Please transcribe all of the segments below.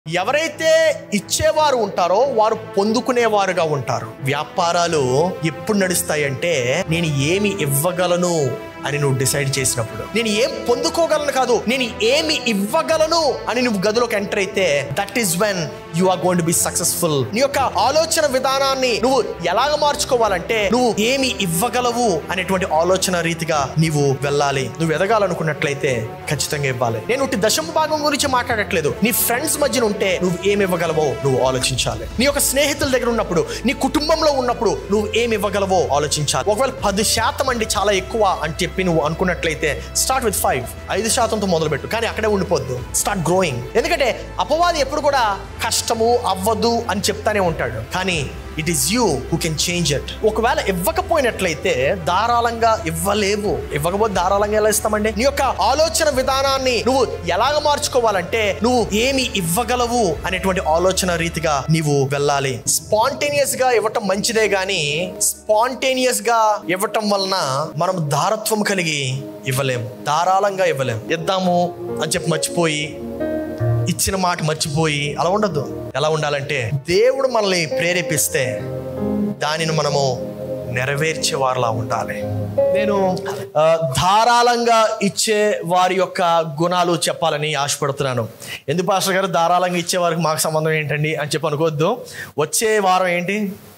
ఎవరైతే ఇచ్చేవారు ఉంటారో వారు పొందుకునేవారుగా ఉంటారు వ్యాపారాలు ఎప్పుడు నడుస్తాయంటే నేను ఏమి ఇవ్వగలను అని నువ్వు డిసైడ్ చేసినప్పుడు నేను ఏం పొందుకోగలను కాదు నేను ఏమి ఇవ్వగలను అని నువ్వు గదిలోకి ఎంటర్ అయితే that is when you are going to be successful నీ యొక్క ఆలోచన విధానాన్ని నువ్వు ఎలాగ మార్చుకోవాలంటే నువ్వు ఏమి ఇవ్వగలవు అనేటువంటి ఆలోచన రీతిగా నీవు వెళ్ళాలి నువ్వు ఎదగాలనుకున్నట్లయితే ఖచ్చితంగా ఇవ్వాలి నేను ఇటు దశమ భాగం గురించి మాట్లాడట్లేదు నీ ఫ్రెండ్స్ మధ్యన ఉంటే నువ్వు ఏమి ఇవ్వగలవో నువ్వు ఆలోచించాలి నీ యొక్క స్నేహితుల దగ్గర ఉన్నప్పుడు నీ కుటుంబంలో ఉన్నప్పుడు నువ్వు ఏమి ఇవ్వగలవో ఆలోచించాలి ఒకవేళ పది శాతం అండి చాలా ఎక్కువ అని చెప్పి నువ్వు అనుకున్నట్లయితే స్టార్ట్ విత్ ఫైవ్ ఐదు శాతంతో మొదలుపెట్టు కానీ అక్కడే ఉండిపోద్దు స్టార్ట్ గ్రోయింగ్ ఎందుకంటే అపవాది ఎప్పుడు కూడా కష్టము అవ్వదు అని చెప్తానే ఉంటాడు కానీ it is you who can change it ఒకవేళ ఇవ్వకపోయినట్లయితే ధారాళంగా ఇవ్వలేవు ఇవ్వకపోతే ధారాళంగా ఎలా ఇస్తామండి నీ యొక్క ఆలోచన విధానాన్ని నువ్వు ఎలాగ మార్చుకోవాలంటే నువ్వు ఏమి ఇవ్వగలవు అనేటువంటి ఆలోచన రీతిగా నీవు వెళ్ళాలి స్పాంటేనియస్ గా ఇవ్వటం మంచిదే గాని స్పాంటేనియస్ గా ఇవ్వటం వలన మనం దారత్వం కలిగి ఇవ్వలేము ధారాళంగా ఇవ్వలేము ఇద్దాము అని చెప్పి మర్చిపోయి ఇచ్చిన మాట మర్చిపోయి అలా ఉండద్దు ఎలా ఉండాలంటే దేవుడు మనల్ని ప్రేరేపిస్తే దానిని మనము నెరవేర్చే వారిలా ఉండాలి నేను ఆ, ధారాళంగా ఇచ్చే వారి యొక్క గుణాలు చెప్పాలని ఆశపడుతున్నాను ఎందుకు పాస్టర్ గారు ధారాళంగా ఇచ్చే వారికి మాకు సంబంధం ఏంటండి అని చెప్పి అనుకోవద్దు వచ్చే వారం ఏంటి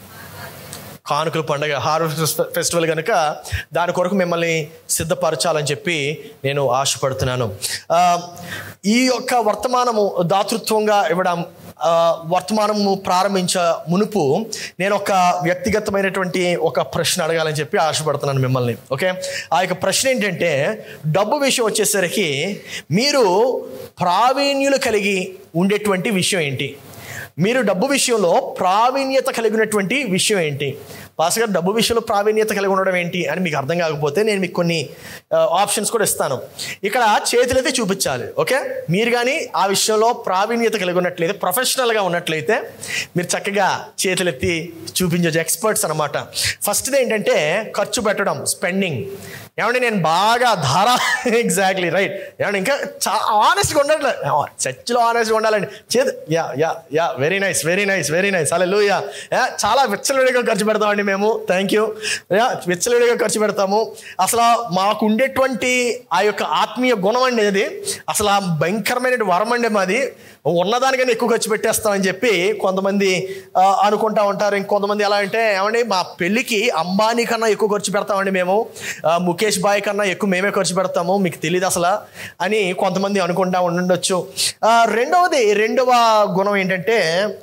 కానుకల పండుగ హార్వెస్ట్ ఫెస్టివల్ కనుక దాని కొరకు మిమ్మల్ని సిద్ధపరచాలని చెప్పి నేను ఆశపడుతున్నాను ఆ, ఈ యొక్క వర్తమానము దాతృత్వంగా ఇవ్వడం ఆ, వర్తమానము ప్రారంభించ మునుపు నేను ఒక వ్యక్తిగతమైనటువంటి ఒక ప్రశ్న అడగాలని చెప్పి ఆశపడుతున్నాను మిమ్మల్ని ఓకే ఆ యొక్క ప్రశ్న ఏంటంటే డబ్బు విషయం వచ్చేసరికి మీరు ప్రావీణ్యులు కలిగి ఉండేటువంటి విషయం ఏంటి మీరు డబ్బు విషయంలో ప్రావీణ్యత కలిగినటువంటి విషయం ఏంటి పాస్ గారు డబ్బు విషయంలో ప్రావీణ్యత కలిగి ఉండడం ఏంటి అని మీకు అర్థం కాకపోతే నేను మీకు కొన్ని ఆప్షన్స్ కూడా ఇస్తాను ఇక్కడ చేతులైతే చూపించాలి ఓకే మీరు కానీ ఆ విషయంలో ప్రావీణ్యత కలిగి ఉన్నట్లయితే ప్రొఫెషనల్గా ఉన్నట్లయితే మీరు చక్కగా చేతులెత్తి చూపించవచ్చు ఎక్స్పర్ట్స్ అనమాట ఫస్ట్ది ఏంటంటే ఖర్చు పెట్టడం స్పెండింగ్ ఏమంటే నేను బాగా ధారా ఎగ్జాక్ట్లీ రైట్ ఏమంటే ఇంకా చాలా ఆనెస్ట్గా ఉండాలి చర్చిలో ఆనెస్ట్గా ఉండాలండి చేదు yeah yeah yeah very nice very nice very nice hallelujah చాలా విచ్చలవిడిగా ఖర్చు పెడతామండి మేము థ్యాంక్ యూ యా విచ్చలవిడిగా ఖర్చు పెడతాము అసలు మాకు ఉండేటువంటి ఆ యొక్క ఆత్మీయ గుణం అండి అది అసలు ఆ భయంకరమైన వరం అండి మాది ఉన్నదానికన్నా ఎక్కువ ఖర్చు పెట్టేస్తామని చెప్పి కొంతమంది ఆ, అనుకుంటా ఉంటారు ఇంకొంతమంది ఎలా అంటే ఏమండి మా పెళ్ళికి అంబానీ కన్నా ఎక్కువ ఖర్చు పెడతామండి మేము ఆ, ముఖేష్ బాయ్ కన్నా ఎక్కువ మేమే ఖర్చు పెడతాము మీకు తెలియదు అసలు అని కొంతమంది అనుకుంటా ఉండొచ్చు ఆ, రెండవది రెండవ గుణం ఏంటంటే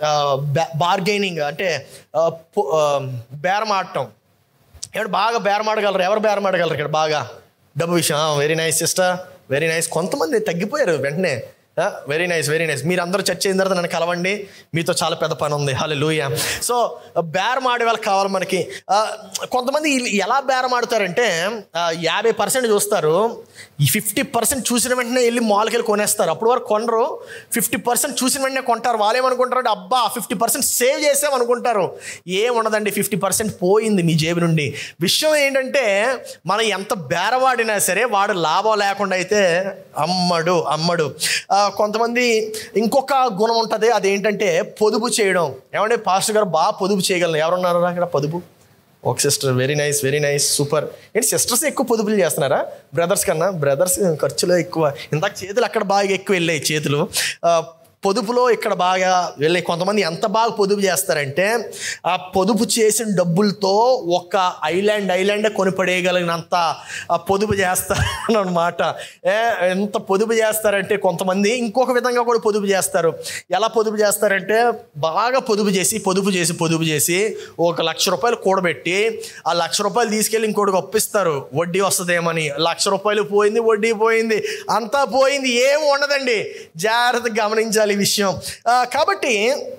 బార్గెనింగ్ అంటే ఆ, పు- ఆ, బేరం ఆడటం ఏమంటే బాగా బేరమాడగలరు ఎవరు బేరమాడగలరు ఇక్కడ బాగా డబ్బు విషయం very nice sister very nice కొంతమంది తగ్గిపోయారు వెంటనే వెరీ నైస్ వెరీ నైస్ మీరు అందరూ చర్చ అయిన తర్వాత నన్ను కలవండి మీతో చాలా పెద్ద పని ఉంది హలో లూయ సో బేరం ఆడే వాళ్ళకి కావాలి మనకి ఆ, కొంతమంది వీళ్ళు ఎలా బేరం ఆడుతారంటే ఆ, యాభై పర్సెంట్ చూస్తారు ఈ ఫిఫ్టీ పర్సెంట్ చూసిన వెంటనే వెళ్ళి మాల్కి వెళ్ళి కొనేస్తారు అప్పుడు వరకు కొనరు ఫిఫ్టీ పర్సెంట్ చూసిన వెంటనే కొంటారు వాళ్ళు ఏమనుకుంటారు అంటే అబ్బా ఫిఫ్టీ పర్సెంట్ సేవ్ చేసాం అనుకుంటారు ఏం ఉండదండి ఫిఫ్టీ పర్సెంట్ పోయింది మీ జేబు నుండి విషయం ఏంటంటే మనం ఎంత బేరవాడినా సరే వాడు లాభం లేకుండా అయితే అమ్మడు అమ్మడు ఆ, కొంతమంది ఇంకొక గుణం ఉంటుంది అదేంటంటే పొదుపు చేయడం ఏమంటే పాస్టర్ గారు బాగా పొదుపు చేయగలను ఎవరున్నారు అక్కడ పొదుపు ఒక sister very nice very nice super ఏంటి సిస్టర్స్ ఎక్కువ పొదుపులు చేస్తున్నారా బ్రదర్స్ కన్నా బ్రదర్స్ ఖర్చులో ఎక్కువ ఇందాక చేతులు అక్కడ బాగా ఎక్కువ వెళ్ళాయి చేతులు ఆ, పొదుపులో ఇక్కడ బాగా వెళ్ళి కొంతమంది ఎంత బాగా పొదుపు చేస్తారంటే ఆ పొదుపు చేసిన డబ్బులతో ఒక ఐలాండ్ ఐలాండే కొనిపడేయగలిగినంత ఆ పొదుపు చేస్తారు అనమాట ఎంత పొదుపు చేస్తారంటే కొంతమంది ఇంకొక విధంగా కూడా పొదుపు చేస్తారు ఎలా పొదుపు చేస్తారంటే బాగా పొదుపు చేసి పొదుపు చేసి పొదుపు చేసి ఒక లక్ష రూపాయలు కూడబెట్టి ఆ లక్ష రూపాయలు తీసుకెళ్ళి ఇంకోటికి అప్పిస్తారు వడ్డీ వస్తుందేమని లక్ష రూపాయలు పోయింది వడ్డీ పోయింది అంతా పోయింది ఏం ఉండదండి జాగ్రత్తగా గమనించాలి ఈ విషయం ఆ, కాబట్టి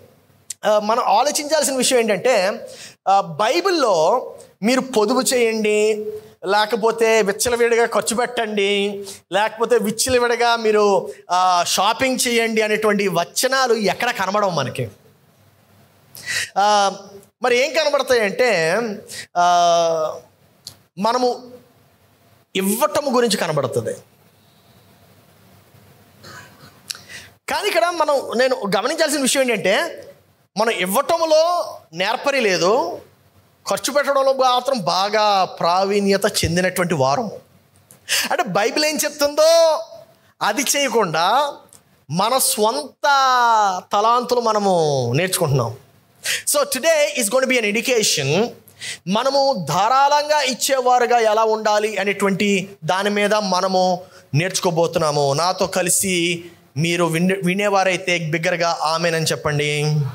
ఆ, మనం ఆలోచించాల్సిన విషయం ఏంటంటే ఆ, బైబిల్లో మీరు పొదుపు చేయండి లేకపోతే విచ్చలవిడిగా ఖర్చు పెట్టండి లేకపోతే విచ్చలవిడిగా మీరు ఆ, షాపింగ్ చేయండి అనేటువంటి వచనాలు ఎక్కడ కనబడవు మనకి ఆ, మరి ఏం కనబడతాయంటే ఆ, మనము ఇవ్వటం గురించి కనబడుతుంది కానీ ఇక్కడ మనం నేను గమనించాల్సిన విషయం ఏంటంటే మనం ఇవ్వటంలో నేర్పరి లేదు ఖర్చు పెట్టడంలో మాత్రం బాగా ప్రావీణ్యత చెందినటువంటి వారం అంటే బైబిల్ ఏం చెప్తుందో అది చేయకుండా మన స్వంత తలాంతులు మనము నేర్చుకుంటున్నాం so today is gonna be an education మనము ధారాళంగా ఇచ్చేవారుగా ఎలా ఉండాలి అనేటువంటి దాని మీద మనము నేర్చుకోబోతున్నాము నాతో కలిసి మీరు వినే వినేవారైతే బిగ్గరగా ఆమెనని చెప్పండి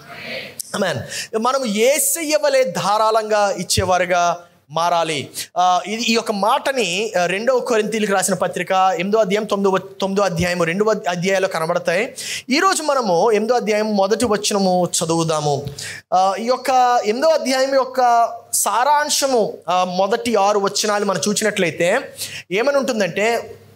అమెన్ మనం ఏసయ్య వలె ధారాళంగా ఇచ్చేవారుగా మారాలి ఆ, ఇది ఈ యొక్క మాటని ఆ, రెండవ కొరింతీలకు రాసిన పత్రిక ఎనిమిదో అధ్యాయం తొమ్మిదో వ- తొమ్మిదో అధ్యాయం రెండు అధ్యాయాలు కనబడతాయి ఈరోజు మనము ఎనిమిదో అధ్యాయం మొదటి వచనము చదువుదాము ఆ, ఈ యొక్క ఎనిమిదో అధ్యాయం యొక్క సారాంశము ఆ, మొదటి ఆరు వచనాలు మనం చూసినట్లయితే ఏమని ఉంటుందంటే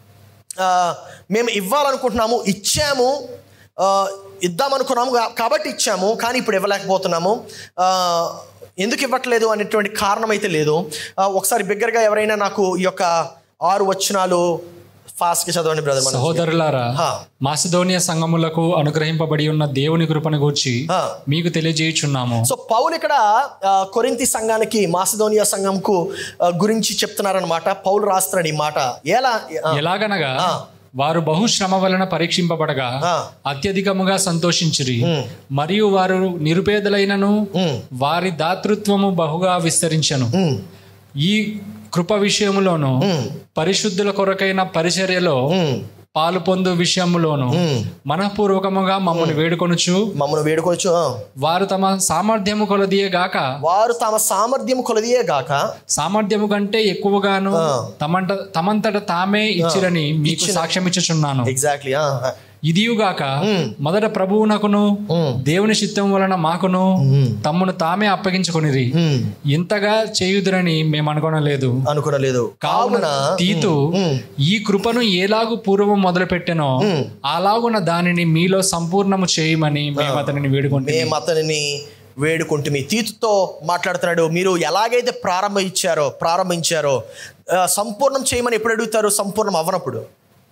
ఆ, మేము ఇవ్వాలనుకుంటున్నాము ఇచ్చాము ఆ, ఇద్దామనుకున్నాము కా- కాబట్టి ఇచ్చాము కానీ ఇప్పుడు ఇవ్వలేకపోతున్నాము ఆ, ఎందుకు ఇవ్వట్లేదు అనేటువంటి కారణం అయితే లేదు ఆ, ఒకసారి బిగ్గరగా ఎవరైనా నాకు ఈ యొక్క ఆరు వచనాలు ఫాస్ట్గా చదవండి బ్రదర్ మనం సహోదరులారా హా. మాసిదోనియా సంఘములకు అనుగ్రహింపబడి ఉన్న దేవుని కృపను గూర్చి హా. మీకు తెలియజేయుచున్నాము సో పౌలు ఇక్కడ ఆ, కొరింథీ సంఘానికి మాసిదోనియా సంఘంకు ఆ, గురించి చెప్తున్నారనమాట పౌలు రాస్తున్నాడు ఈ మాట ఎలా ఆ, ఎలాగనగా ఆ. వారు బహుశ్రమ వలన పరీక్షింపబడగా ఆ. అత్యధికముగా సంతోషించిరి మరియు వారు నిరుపేదలైనను ఉమ్, వారి దాతృత్వము బహుగా విస్తరించను ఉమ్, ఈ కృప విషయములోను ఉమ్, పరిశుద్ధుల కొరకైన పరిచర్యలో ఉమ్, పాలు పొందు విషయములోను ఉమ్. మనఃపూర్వకముగా మమ్మల్ని వేడుకొనుచు మమ్మల్ని వేడుకోవచ్చు ఆ. వారు తమ సామర్థ్యము కొలదియే గాక వారు తమ సామర్థ్యం కొలదియే గాక సామర్థ్యము కంటే ఎక్కువగాను ఆ. తమంట తమంతట తామే ఇచ్చిరని మీకు సాక్ష్యం ఇచ్చుచున్నాను ఎగ్జాక్ట్లీ ఇదియుగాక మొదట ప్రభువునకును దేవుని చిత్తం వలన మాకును తమ్మును తామే అప్పగించుకొనిరి ఇంతగా చేయుదురని మేము అనుకోనలేదు అనుకునలేదు కావున తీతు ఈ కృపను ఎలాగు పూర్వం మొదలు పెట్టెనో అలాగున దానిని మీలో సంపూర్ణము చేయమని మేము అతనిని వేడుకుంటే మేము అతనిని వేడుకుంటుమి తీతుతో మాట్లాడుతున్నాడు మీరు ఎలాగైతే ప్రారంభించారో ప్రారంభించారో ఆ, సంపూర్ణం చేయమని ఎప్పుడు అడుగుతారు సంపూర్ణం అవ్వనప్పుడు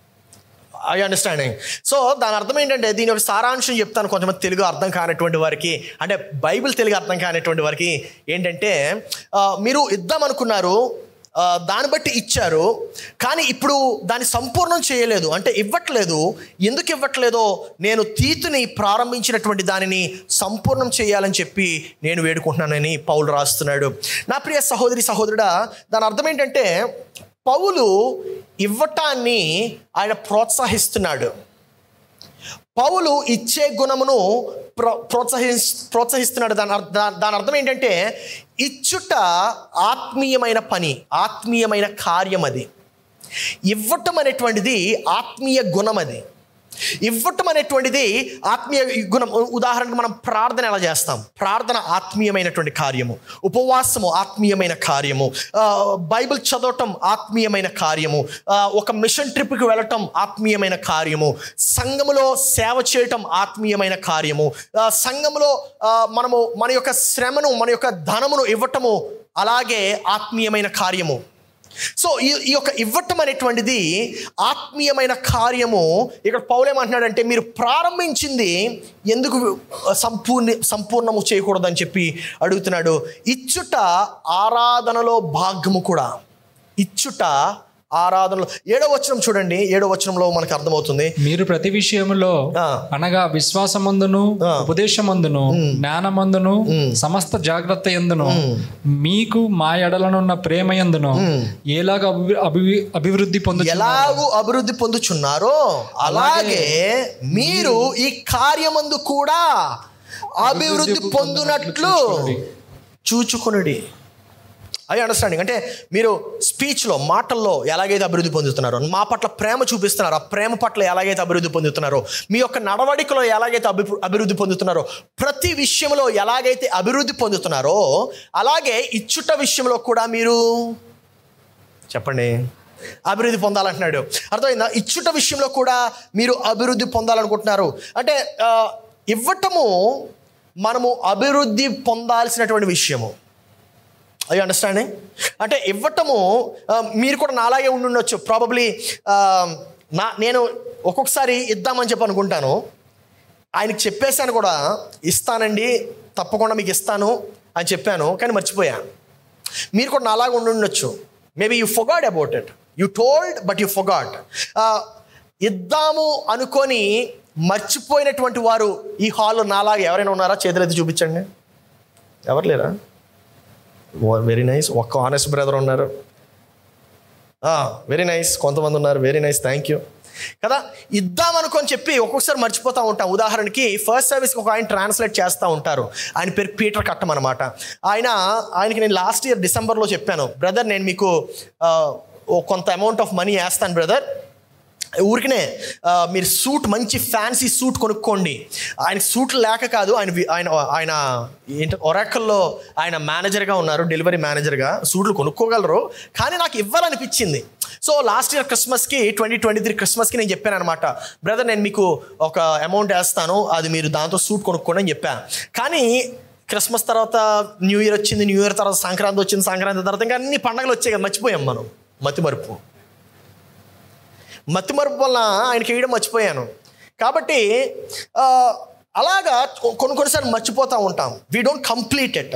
ఐ అండర్స్టాండింగ్ సో దాని అర్థం ఏంటంటే దీని యొక్క సారాంశం చెప్తాను కొంతమంది తెలుగు అర్థం కానటువంటి వారికి అంటే బైబిల్ తెలుగు అర్థం కానటువంటి వారికి ఏంటంటే ఆ, మీరు ఇద్దాం అనుకున్నారు ఆ, దాన్ని బట్టి ఇచ్చారు కానీ ఇప్పుడు దాన్ని సంపూర్ణం చేయలేదు అంటే ఇవ్వట్లేదు ఎందుకు ఇవ్వట్లేదో నేను తీతుని ప్రారంభించినటువంటి దానిని సంపూర్ణం చేయాలని చెప్పి నేను వేడుకుంటున్నానని పౌలు రాస్తున్నాడు నా ప్రియ సహోదరి సహోదరుడా దాని అర్థం ఏంటంటే పౌలు ఇవ్వటాన్ని ఆయన ప్రోత్సహిస్తున్నాడు పౌలు ఇచ్చే గుణమును ప్రో ప్రోత్సహి ప్రోత్సహిస్తున్నాడు దాని అర్థ- దా- దాని అర్థం ఏంటంటే ఇచ్చుట ఆత్మీయమైన పని ఆత్మీయమైన కార్యం అది ఇవ్వటం అనేటువంటిది ఆత్మీయ గుణం అది ఇవ్వటం అనేటువంటిది ఆత్మీయ గుణం ఉదాహరణకు మనం ప్రార్థన ఎలా చేస్తాం ప్రార్థన ఆత్మీయమైనటువంటి కార్యము ఉపవాసము ఆత్మీయమైన కార్యము ఆ, బైబిల్ చదవటం ఆత్మీయమైన కార్యము ఆ, ఒక మిషన్ ట్రిప్కి వెళ్ళటం ఆత్మీయమైన కార్యము సంఘములో సేవ చేయటం ఆత్మీయమైన కార్యము ఆ, సంఘములో ఆ, మనము మన యొక్క శ్రమను మన యొక్క ధనమును ఇవ్వటము అలాగే ఆత్మీయమైన కార్యము సో ఈ ఈ యొక్క ఇవ్వటం అనేటువంటిది ఆత్మీయమైన కార్యము ఇక్కడ పౌలేమంటున్నాడంటే మీరు ప్రారంభించింది ఎందుకు సంపూర్ణ సంపూర్ణము చేయకూడదని చెప్పి అడుగుతున్నాడు ఇచ్చుట ఆరాధనలో భాగము కూడా ఇచ్చుట ఆరాధనలో ఏడో వచనం చూడండి ఏడో వచనంలో మనకు అర్థమవుతుంది మీరు ప్రతి విషయములో ఆ. అనగా విశ్వాసమందును ఆ. ఉపదేశమందును జ్ఞానమందును సమస్త జాగ్రత్త ఎందును మీకు మా ఎడలనున్న ప్రేమ ఎందును ఎలాగ అభి అభి- అభివృద్ధి పొందు ఎలాగూ అభివృద్ధి పొందుచున్నారో అలాగే మీరు ఈ కార్యమందు కూడా అభివృద్ధి పొందునట్లు చూచుకొనుడి అవి అండర్స్టాండింగ్ అంటే మీరు స్పీచ్లో మాటల్లో ఎలాగైతే అభివృద్ధి పొందుతున్నారో మా పట్ల ప్రేమ చూపిస్తున్నారో ఆ ప్రేమ పట్ల ఎలాగైతే అభివృద్ధి పొందుతున్నారో మీ యొక్క నడవడికలో ఎలాగైతే అభి అభివృద్ధి పొందుతున్నారో ప్రతి విషయంలో ఎలాగైతే అభివృద్ధి పొందుతున్నారో అలాగే ఇచ్చుట విషయంలో కూడా మీరు చెప్పండి అభివృద్ధి పొందాలంటున్నాడు అర్థమైందా ఇచ్చుట విషయంలో కూడా మీరు అభివృద్ధి పొందాలనుకుంటున్నారు అంటే ఆ, ఇవ్వటము మనము అభివృద్ధి పొందాల్సినటువంటి విషయము ఐ అండర్స్టాండింగ్ అంటే ఇవ్వటము ఆ, మీరు కూడా నాలాగే ఉండి ఉండొచ్చు ప్రాబబ్లీ నా నేను ఒక్కొక్కసారి ఇద్దామని చెప్పి అనుకుంటాను ఆయనకి చెప్పేశాను కూడా ఇస్తానండి తప్పకుండా మీకు ఇస్తాను అని చెప్పాను కానీ మర్చిపోయా మీరు కూడా నాలాగా ఉండి ఉండొచ్చు maybe you forgot about it you told but you forgot ఇద్దాము అనుకొని మర్చిపోయినటువంటి వారు ఈ హాల్లో నాలాగా ఎవరైనా ఉన్నారా చేతులెత్తి చూపించండి ఎవరు లేరా వెరీ నైస్ ఒక్క ఆనెస్ట్ బ్రదర్ ఉన్నారు వెరీ నైస్ కొంతమంది ఉన్నారు వెరీ నైస్ థ్యాంక్ యూ కదా ఇద్దామనుకొని చెప్పి ఒక్కొక్కసారి మర్చిపోతూ ఉంటాం ఉదాహరణకి ఫస్ట్ సర్వీస్కి ఒక ఆయన ట్రాన్స్లేట్ చేస్తూ ఉంటారు ఆయన పేరు పీటర్ కట్టం అనమాట ఆయన ఆయనకి నేను లాస్ట్ ఇయర్ డిసెంబర్లో చెప్పాను బ్రదర్ నేను మీకు ఆ, ఓ కొంత అమౌంట్ ఆఫ్ మనీ వేస్తాను బ్రదర్ ఊరికనే ఆ, మీరు సూట్ మంచి ఫ్యాన్సీ సూట్ కొనుక్కోండి ఆయన సూట్ లేక కాదు ఆయన వి- ఆయన ఆయన ఏంటి ఒరాకల్లో ఆయన మేనేజర్గా ఉన్నారు డెలివరీ మేనేజర్గా సూట్లు కొనుక్కోగలరు కానీ నాకు ఇవ్వాలనిపించింది సో లాస్ట్ ఇయర్ క్రిస్మస్కి ట్వంటీ ట్వంటీ త్రీ క్రిస్మస్కి నేను చెప్పాను అనమాట బ్రదర్ నేను మీకు ఒక అమౌంట్ వేస్తాను అది మీరు దాంతో సూట్ కొనుక్కోండి అని చెప్పాను కానీ క్రిస్మస్ తర్వాత న్యూ ఇయర్ వచ్చింది న్యూ ఇయర్ తర్వాత సంక్రాంతి వచ్చింది సంక్రాంతి తర్వాత ఇంకా అన్ని పండగలు వచ్చాయి కదా మర్చిపోయాం మనం మతిమరుపు మతిమరుపు వల్ల ఆయనకి వేయడం మర్చిపోయాను కాబట్టి ఆ, అలాగా కొ- కొన్ని కొన్నిసార్లు మర్చిపోతూ ఉంటాం వీ డోంట్ కంప్లీట్ ఇట్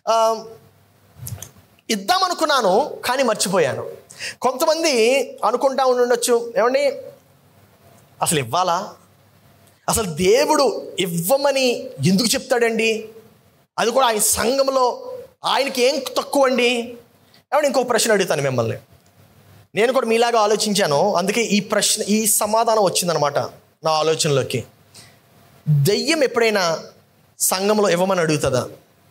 ఇద్దామనుకున్నాను కానీ మర్చిపోయాను కొంతమంది అనుకుంటా ఉండి ఉండొచ్చు ఏమండి అసలు ఇవ్వాలా అసలు దేవుడు ఇవ్వమని ఎందుకు చెప్తాడండి అది కూడా ఆయన సంఘంలో ఆయనకి ఏం తక్కువ అండి ఏమండి ఇంకో ప్రశ్న అడుగుతాను మిమ్మల్ని నేను కూడా మీలాగా ఆలోచించాను అందుకే ఈ ప్రశ్న ఈ సమాధానం వచ్చిందనమాట నా ఆలోచనలోకి దెయ్యం ఎప్పుడైనా సంఘంలో ఇవ్వమని అడుగుతుందా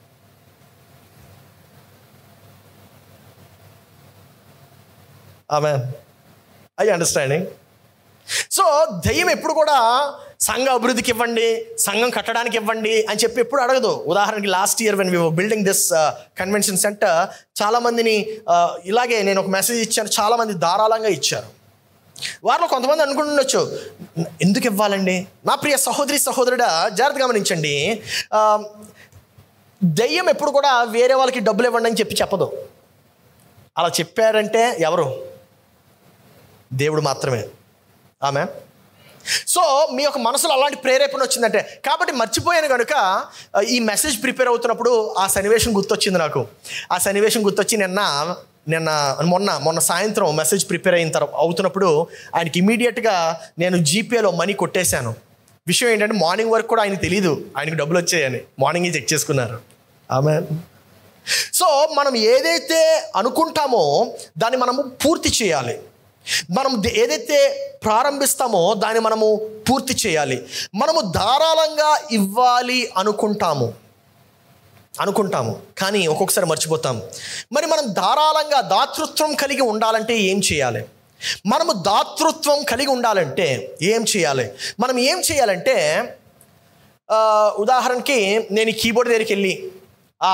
ఆమె ఐ అండర్స్టాండింగ్ సో దయ్యం ఎప్పుడు కూడా సంఘ అభివృద్ధికి ఇవ్వండి సంఘం కట్టడానికి ఇవ్వండి అని చెప్పి ఎప్పుడు అడగదు ఉదాహరణకి last year when we building this convention center చాలామందిని uh, ఇలాగే నేను ఒక మెసేజ్ ఇచ్చాను చాలామంది ధారాళంగా ఇచ్చారు వారిలో కొంతమంది అనుకుంటుండొచ్చు ఎందుకు ఇవ్వాలండి నా ప్రియ సహోదరి సహోదరుడా జాగ్రత్త గమనించండి ఆ, దెయ్యం ఎప్పుడు కూడా వేరే వాళ్ళకి డబ్బులు ఇవ్వండి అని చెప్పి చెప్పదు అలా చెప్పారంటే ఎవరు దేవుడు మాత్రమే ఆమె సో మీ యొక్క మనసులో అలాంటి ప్రేరేపణ వచ్చిందంటే కాబట్టి మర్చిపోయాను కనుక ఆ, ఈ మెసేజ్ ప్రిపేర్ అవుతున్నప్పుడు ఆ సన్నివేశం గుర్తొచ్చింది నాకు ఆ సన్నివేశం గుర్తొచ్చి నిన్న నిన్న మొన్న మొన్న సాయంత్రం మెసేజ్ ప్రిపేర్ అయిన తర్వాత అవుతున్నప్పుడు ఆయనకి ఇమీడియట్గా నేను జీపేలో మనీ కొట్టేశాను విషయం ఏంటంటే మార్నింగ్ వరకు కూడా ఆయనకు తెలియదు ఆయనకు డబ్బులు వచ్చాయని మార్నింగే చెక్ చేసుకున్నారు ఆమె సో మనం ఏదైతే అనుకుంటామో దాన్ని మనము పూర్తి చేయాలి మనం దే- ఏదైతే ప్రారంభిస్తామో దాన్ని మనము పూర్తి చేయాలి మనము ధారాళంగా ఇవ్వాలి అనుకుంటాము అనుకుంటాము కానీ ఒక్కొక్కసారి మర్చిపోతాం మరి మనం ధారాళంగా దాతృత్వం కలిగి ఉండాలంటే ఏం చేయాలి మనము దాతృత్వం కలిగి ఉండాలంటే ఏం చేయాలి మనం ఏం చేయాలంటే ఆ, ఉదాహరణకి నేను ఈ కీబోర్డ్ దగ్గరికి వెళ్ళి ఆ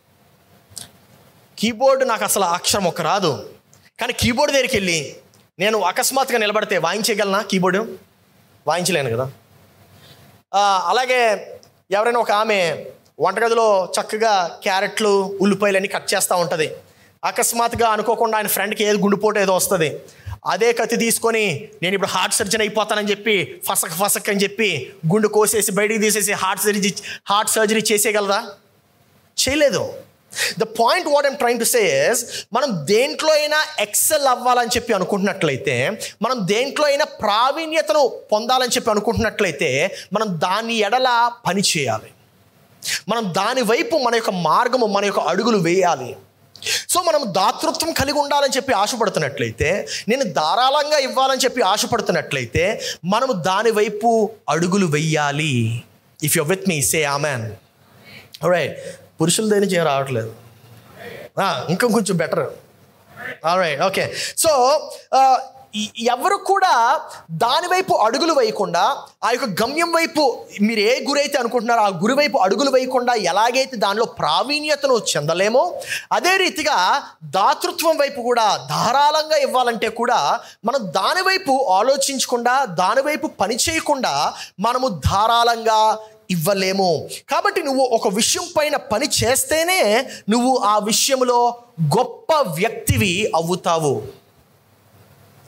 కీబోర్డ్ నాకు అసలు అక్షరం ఒక్క రాదు కానీ కీబోర్డ్ దగ్గరికి వెళ్ళి నేను అకస్మాత్తుగా నిలబడితే వాయించగలనా కీబోర్డు వాయించలేను కదా ఆ, అలాగే ఎవరైనా ఒక ఆమె వంటగదిలో చక్కగా క్యారెట్లు ఉల్లిపాయలు కట్ చేస్తూ ఉంటుంది అకస్మాత్తుగా అనుకోకుండా ఆయన ఫ్రెండ్కి ఏది గుండెపోటు ఏదో వస్తుంది అదే కత్తి తీసుకొని నేను ఇప్పుడు హార్ట్ సర్జన్ అయిపోతానని చెప్పి ఫసక్ ఫసక్ అని చెప్పి గుండు కోసేసి బయటికి తీసేసి హార్ట్ సర్జరీ హార్ట్ సర్జరీ చేసేయగలదా చేయలేదు the point what I'm trying to say మనం దేంట్లో అయినా ఎక్సెల్ అవ్వాలని చెప్పి అనుకుంటున్నట్లయితే మనం దేంట్లో అయినా ప్రావీణ్యతను పొందాలని చెప్పి అనుకుంటున్నట్లయితే మనం దాని ఎడల పని చేయాలి మనం దాని వైపు మన యొక్క మార్గము మన యొక్క అడుగులు వేయాలి సో మనం దాతృత్వం కలిగి ఉండాలని చెప్పి ఆశపడుతున్నట్లయితే నేను ధారాళంగా ఇవ్వాలని చెప్పి ఆశపడుతున్నట్లయితే మనము దాని వైపు అడుగులు వెయ్యాలి if you with me say amen right పురుషుల దగ్గర నుంచి ఏం రావట్లేదు ఆ, ఇంకా కొంచెం బెటర్ రైట్ ఓకే సో ఎవరు కూడా దాని వైపు అడుగులు వేయకుండా ఆ యొక్క గమ్యం వైపు మీరు ఏ గురైతే అనుకుంటున్నారో ఆ గురి వైపు అడుగులు వేయకుండా ఎలాగైతే దానిలో ప్రావీణ్యతను చెందలేమో అదే రీతిగా దాతృత్వం వైపు కూడా ధారాళంగా ఇవ్వాలంటే కూడా మనం దాని వైపు ఆలోచించకుండా దాని వైపు పని చేయకుండా మనము ధారాళంగా ఇవ్వలేము కాబట్టి నువ్వు ఒక విషయం పైన పని చేస్తేనే నువ్వు ఆ విషయంలో గొప్ప వ్యక్తివి అవుతావు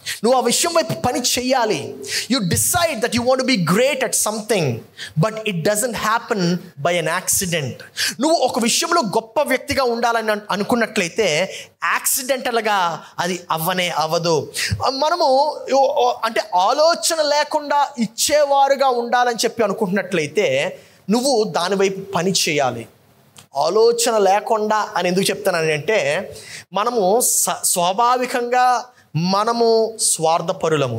నువ్వు ఆ విషయం వైపు పని చెయ్యాలి you decide that you want be great at something but it doesn't happen by an accident నువ్వు ఒక విషయంలో గొప్ప వ్యక్తిగా ఉండాలని అన్- అనుకున్నట్లయితే యాక్సిడెంటల్గా అది అవ్వనే అవ్వదు మనము ఓ- ఓ- అంటే ఆలోచన లేకుండా ఇచ్చేవారుగా ఉండాలని చెప్పి అనుకుంటున్నట్లయితే నువ్వు దాని వైపు పని చేయాలి ఆలోచన లేకుండా అని ఎందుకు చెప్తానని అంటే మనము స- స్వాభావికంగా మనము స్వార్థపరులము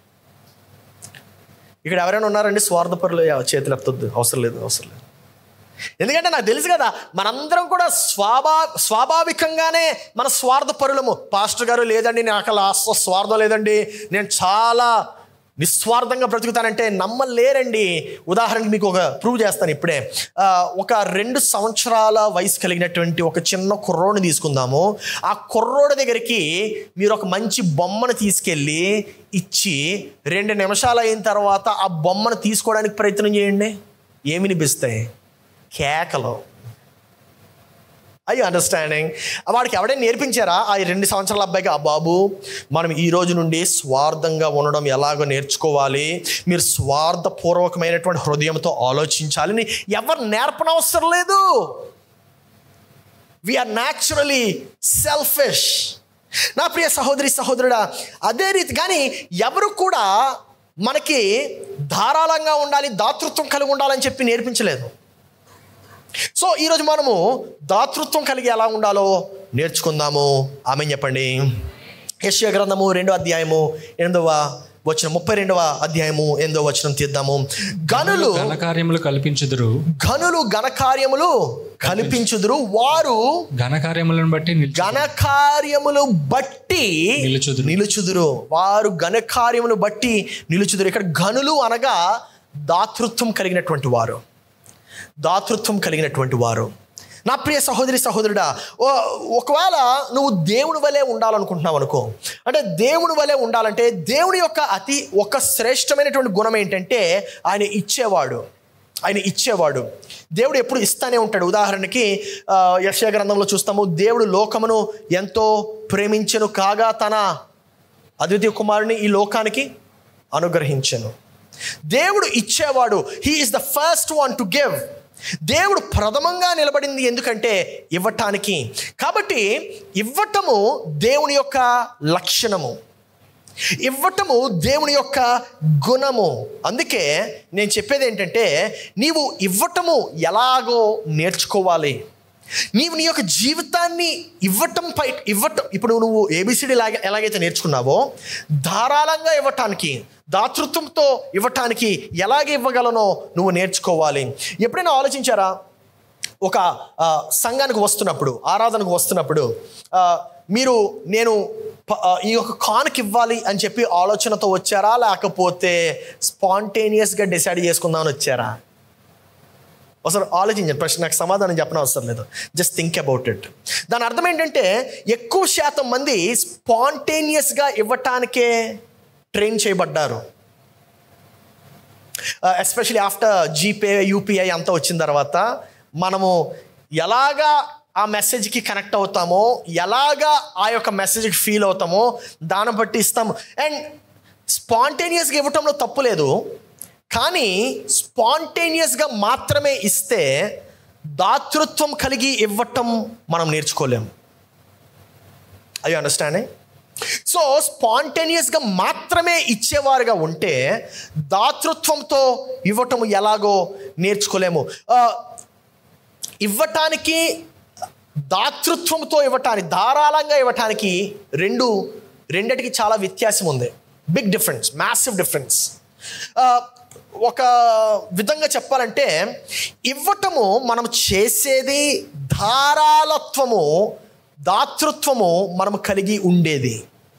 ఇక్కడ ఎవరైనా ఉన్నారండి స్వార్థపరులు యా, చేతులు ఎత్తొద్దు అవసరం లేదు అవసరం లేదు ఎందుకంటే నాకు తెలుసు కదా మనందరం కూడా స్వాభా స్వాభావికంగానే మన స్వార్థపరులము పాస్టర్ గారు లేదండి నాకు అలా అస్సలు స్వార్థం లేదండి నేను చాలా నిస్వార్థంగా బ్రతుకుతానంటే నమ్మలేరండి ఉదాహరణకి మీకు ఒక ప్రూవ్ చేస్తాను ఇప్పుడే ఆ, ఒక రెండు సంవత్సరాల వయసు కలిగినటువంటి ఒక చిన్న కుర్రోడిని తీసుకుందాము ఆ కుర్రోడి దగ్గరికి మీరు ఒక మంచి బొమ్మను తీసుకెళ్ళి ఇచ్చి రెండు నిమిషాలు అయిన తర్వాత ఆ బొమ్మను తీసుకోవడానికి ప్రయత్నం చేయండి ఏమి నిపిస్తాయి కేకలు ఐ అండర్స్టాండింగ్ వాడికి ఎవడైనా నేర్పించారా ఆ రెండు సంవత్సరాల అబ్బాయికి ఆ బాబు మనం ఈ రోజు నుండి స్వార్థంగా ఉండడం ఎలాగో నేర్చుకోవాలి మీరు స్వార్థపూర్వకమైనటువంటి హృదయంతో ఆలోచించాలని ఎవరు నేర్పనవసరం లేదు వీఆర్ న్యాచురలీ సెల్ఫిష్ నా ప్రియ సహోదరి సహోదరుడా అదే రీతి కానీ ఎవరు కూడా మనకి ధారాళంగా ఉండాలి దాతృత్వం కలిగి ఉండాలని చెప్పి నేర్పించలేదు సో ఈరోజు మనము దాతృత్వం కలిగి ఎలా ఉండాలో నేర్చుకుందాము ఆమె చెప్పండి యశ్య గ్రంథము రెండో అధ్యాయము ఎనిమిదవ వచ్చిన ముప్పై రెండవ అధ్యాయము ఎనిమిదవ వచనం తీద్దాము గనులు ఘనకార్యములు కల్పించుదురు ఘనులు ఘనకార్యములు కల్పించుదురు వారు ఘనకార్యములను బట్టి నిలిచి ఘనకార్యములు బట్టి నిలుచుదురు. నిలుచుదురు వారు ఘనకార్యములు బట్టి నిలుచుదురు ఇక్కడ ఘనులు అనగా దాతృత్వం కలిగినటువంటి వారు దాతృత్వం కలిగినటువంటి వారు నా ప్రియ సహోదరి సహోదరుడా ఓ- ఒకవేళ నువ్వు దేవుని వలె ఉండాలనుకుంటున్నావు అనుకో అంటే దేవుని వలె ఉండాలంటే దేవుని యొక్క అతి ఒక శ్రేష్టమైనటువంటి గుణం ఏంటంటే ఆయన ఇచ్చేవాడు ఆయన ఇచ్చేవాడు దేవుడు ఎప్పుడు ఇస్తానే ఉంటాడు ఉదాహరణకి ఆ, యెషయా గ్రంథంలో చూస్తాము దేవుడు లోకమును ఎంతో ప్రేమించను కాగా తన అద్వితీయ కుమారుని ఈ లోకానికి అనుగ్రహించను దేవుడు ఇచ్చేవాడు he is the first one to give దేవుడు ప్రథమంగా నిలబడింది ఎందుకంటే ఇవ్వటానికి కాబట్టి ఇవ్వటము దేవుని యొక్క లక్షణము ఇవ్వటము దేవుని యొక్క గుణము అందుకే నేను చెప్పేది ఏంటంటే నీవు ఇవ్వటము ఎలాగో నేర్చుకోవాలి నీవు నీ యొక్క జీవితాన్ని ఇవ్వటం పై ఇవ్వటం ఇప్పుడు నువ్వు ఏబిసిడి లాగా ఎలాగైతే నేర్చుకున్నావో ధారాళంగా ఇవ్వటానికి దాతృత్వంతో ఇవ్వటానికి ఎలాగ ఇవ్వగలనో నువ్వు నేర్చుకోవాలి ఎప్పుడైనా ఆలోచించారా ఒక ఆ, సంఘానికి వస్తున్నప్పుడు ఆరాధనకు వస్తున్నప్పుడు ఆ, మీరు నేను ప- ఆ, ఈ యొక్క కానుక ఇవ్వాలి అని చెప్పి ఆలోచనతో వచ్చారా లేకపోతే స్పాంటేనియస్గా డిసైడ్ చేసుకుందామని వచ్చారా అసలు ఆలోచించండి ప్రశ్న నాకు సమాధానం చెప్పిన అవసరం లేదు జస్ట్ థింక్ అబౌట్ ఇట్ దాని అర్థం ఏంటంటే ఎక్కువ శాతం మంది స్పాంటేనియస్గా ఇవ్వటానికే ట్రైన్ చేయబడ్డారు ఎస్పెషలీ ఆఫ్టర్ జీపే యూపీఐ అంతా వచ్చిన తర్వాత మనము ఎలాగా ఆ మెసేజ్కి కనెక్ట్ అవుతామో ఎలాగా ఆ యొక్క మెసేజ్కి ఫీల్ అవుతామో దాన్ని బట్టి ఇస్తాము అండ్ స్పాంటేనియస్గా ఇవ్వటంలో తప్పు లేదు కానీ స్పాంటేనియస్గా మాత్రమే ఇస్తే దాతృత్వం కలిగి ఇవ్వటం మనం నేర్చుకోలేము ఐ అండర్స్టాండింగ్ సో స్పాంటేనియస్గా మాత్రమే ఇచ్చేవారుగా ఉంటే దాతృత్వంతో ఇవ్వటం ఎలాగో నేర్చుకోలేము ఆ, ఇవ్వటానికి దాతృత్వంతో ఇవ్వటానికి ధారాళంగా ఇవ్వటానికి రెండు రెండిటికి చాలా వ్యత్యాసం ఉంది బిగ్ డిఫరెన్స్ మ్యాసివ్ డిఫరెన్స్ ఒక విధంగా చెప్పాలంటే ఇవ్వటము మనం చేసేది ధారాళత్వము దాతృత్వము మనం కలిగి ఉండేది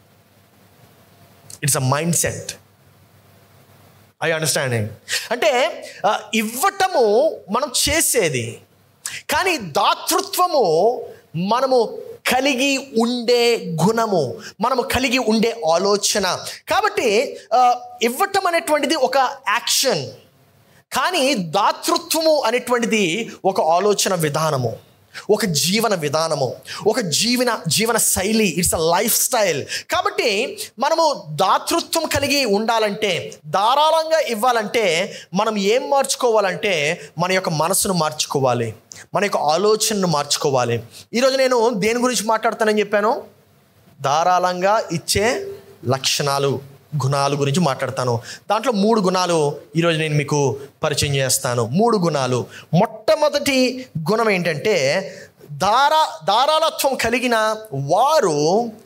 it's a mindset I understanding అంటే ఆ, ఇవ్వటము మనం చేసేది కానీ దాతృత్వము మనము కలిగి ఉండే గుణము మనము కలిగి ఉండే ఆలోచన కాబట్టి ఆ, ఇవ్వటం అనేటువంటిది ఒక యాక్షన్ కానీ దాతృత్వము అనేటువంటిది ఒక ఆలోచన విధానము ఒక జీవన విధానము ఒక జీవన జీవన శైలి ఇట్స్ అ లైఫ్ స్టైల్ కాబట్టి మనము దాతృత్వం కలిగి ఉండాలంటే ధారాళంగా ఇవ్వాలంటే మనం ఏం మార్చుకోవాలంటే మన యొక్క మనసును మార్చుకోవాలి మన యొక్క ఆలోచనను మార్చుకోవాలి ఈరోజు నేను దేని గురించి మాట్లాడతానని చెప్పాను ధారాళంగా ఇచ్చే లక్షణాలు గుణాలు గురించి మాట్లాడతాను దాంట్లో మూడు గుణాలు ఈరోజు నేను మీకు పరిచయం చేస్తాను మూడు గుణాలు మొట్టమొదటి గుణం ఏంటంటే ధారా ధారాళత్వం కలిగిన వారు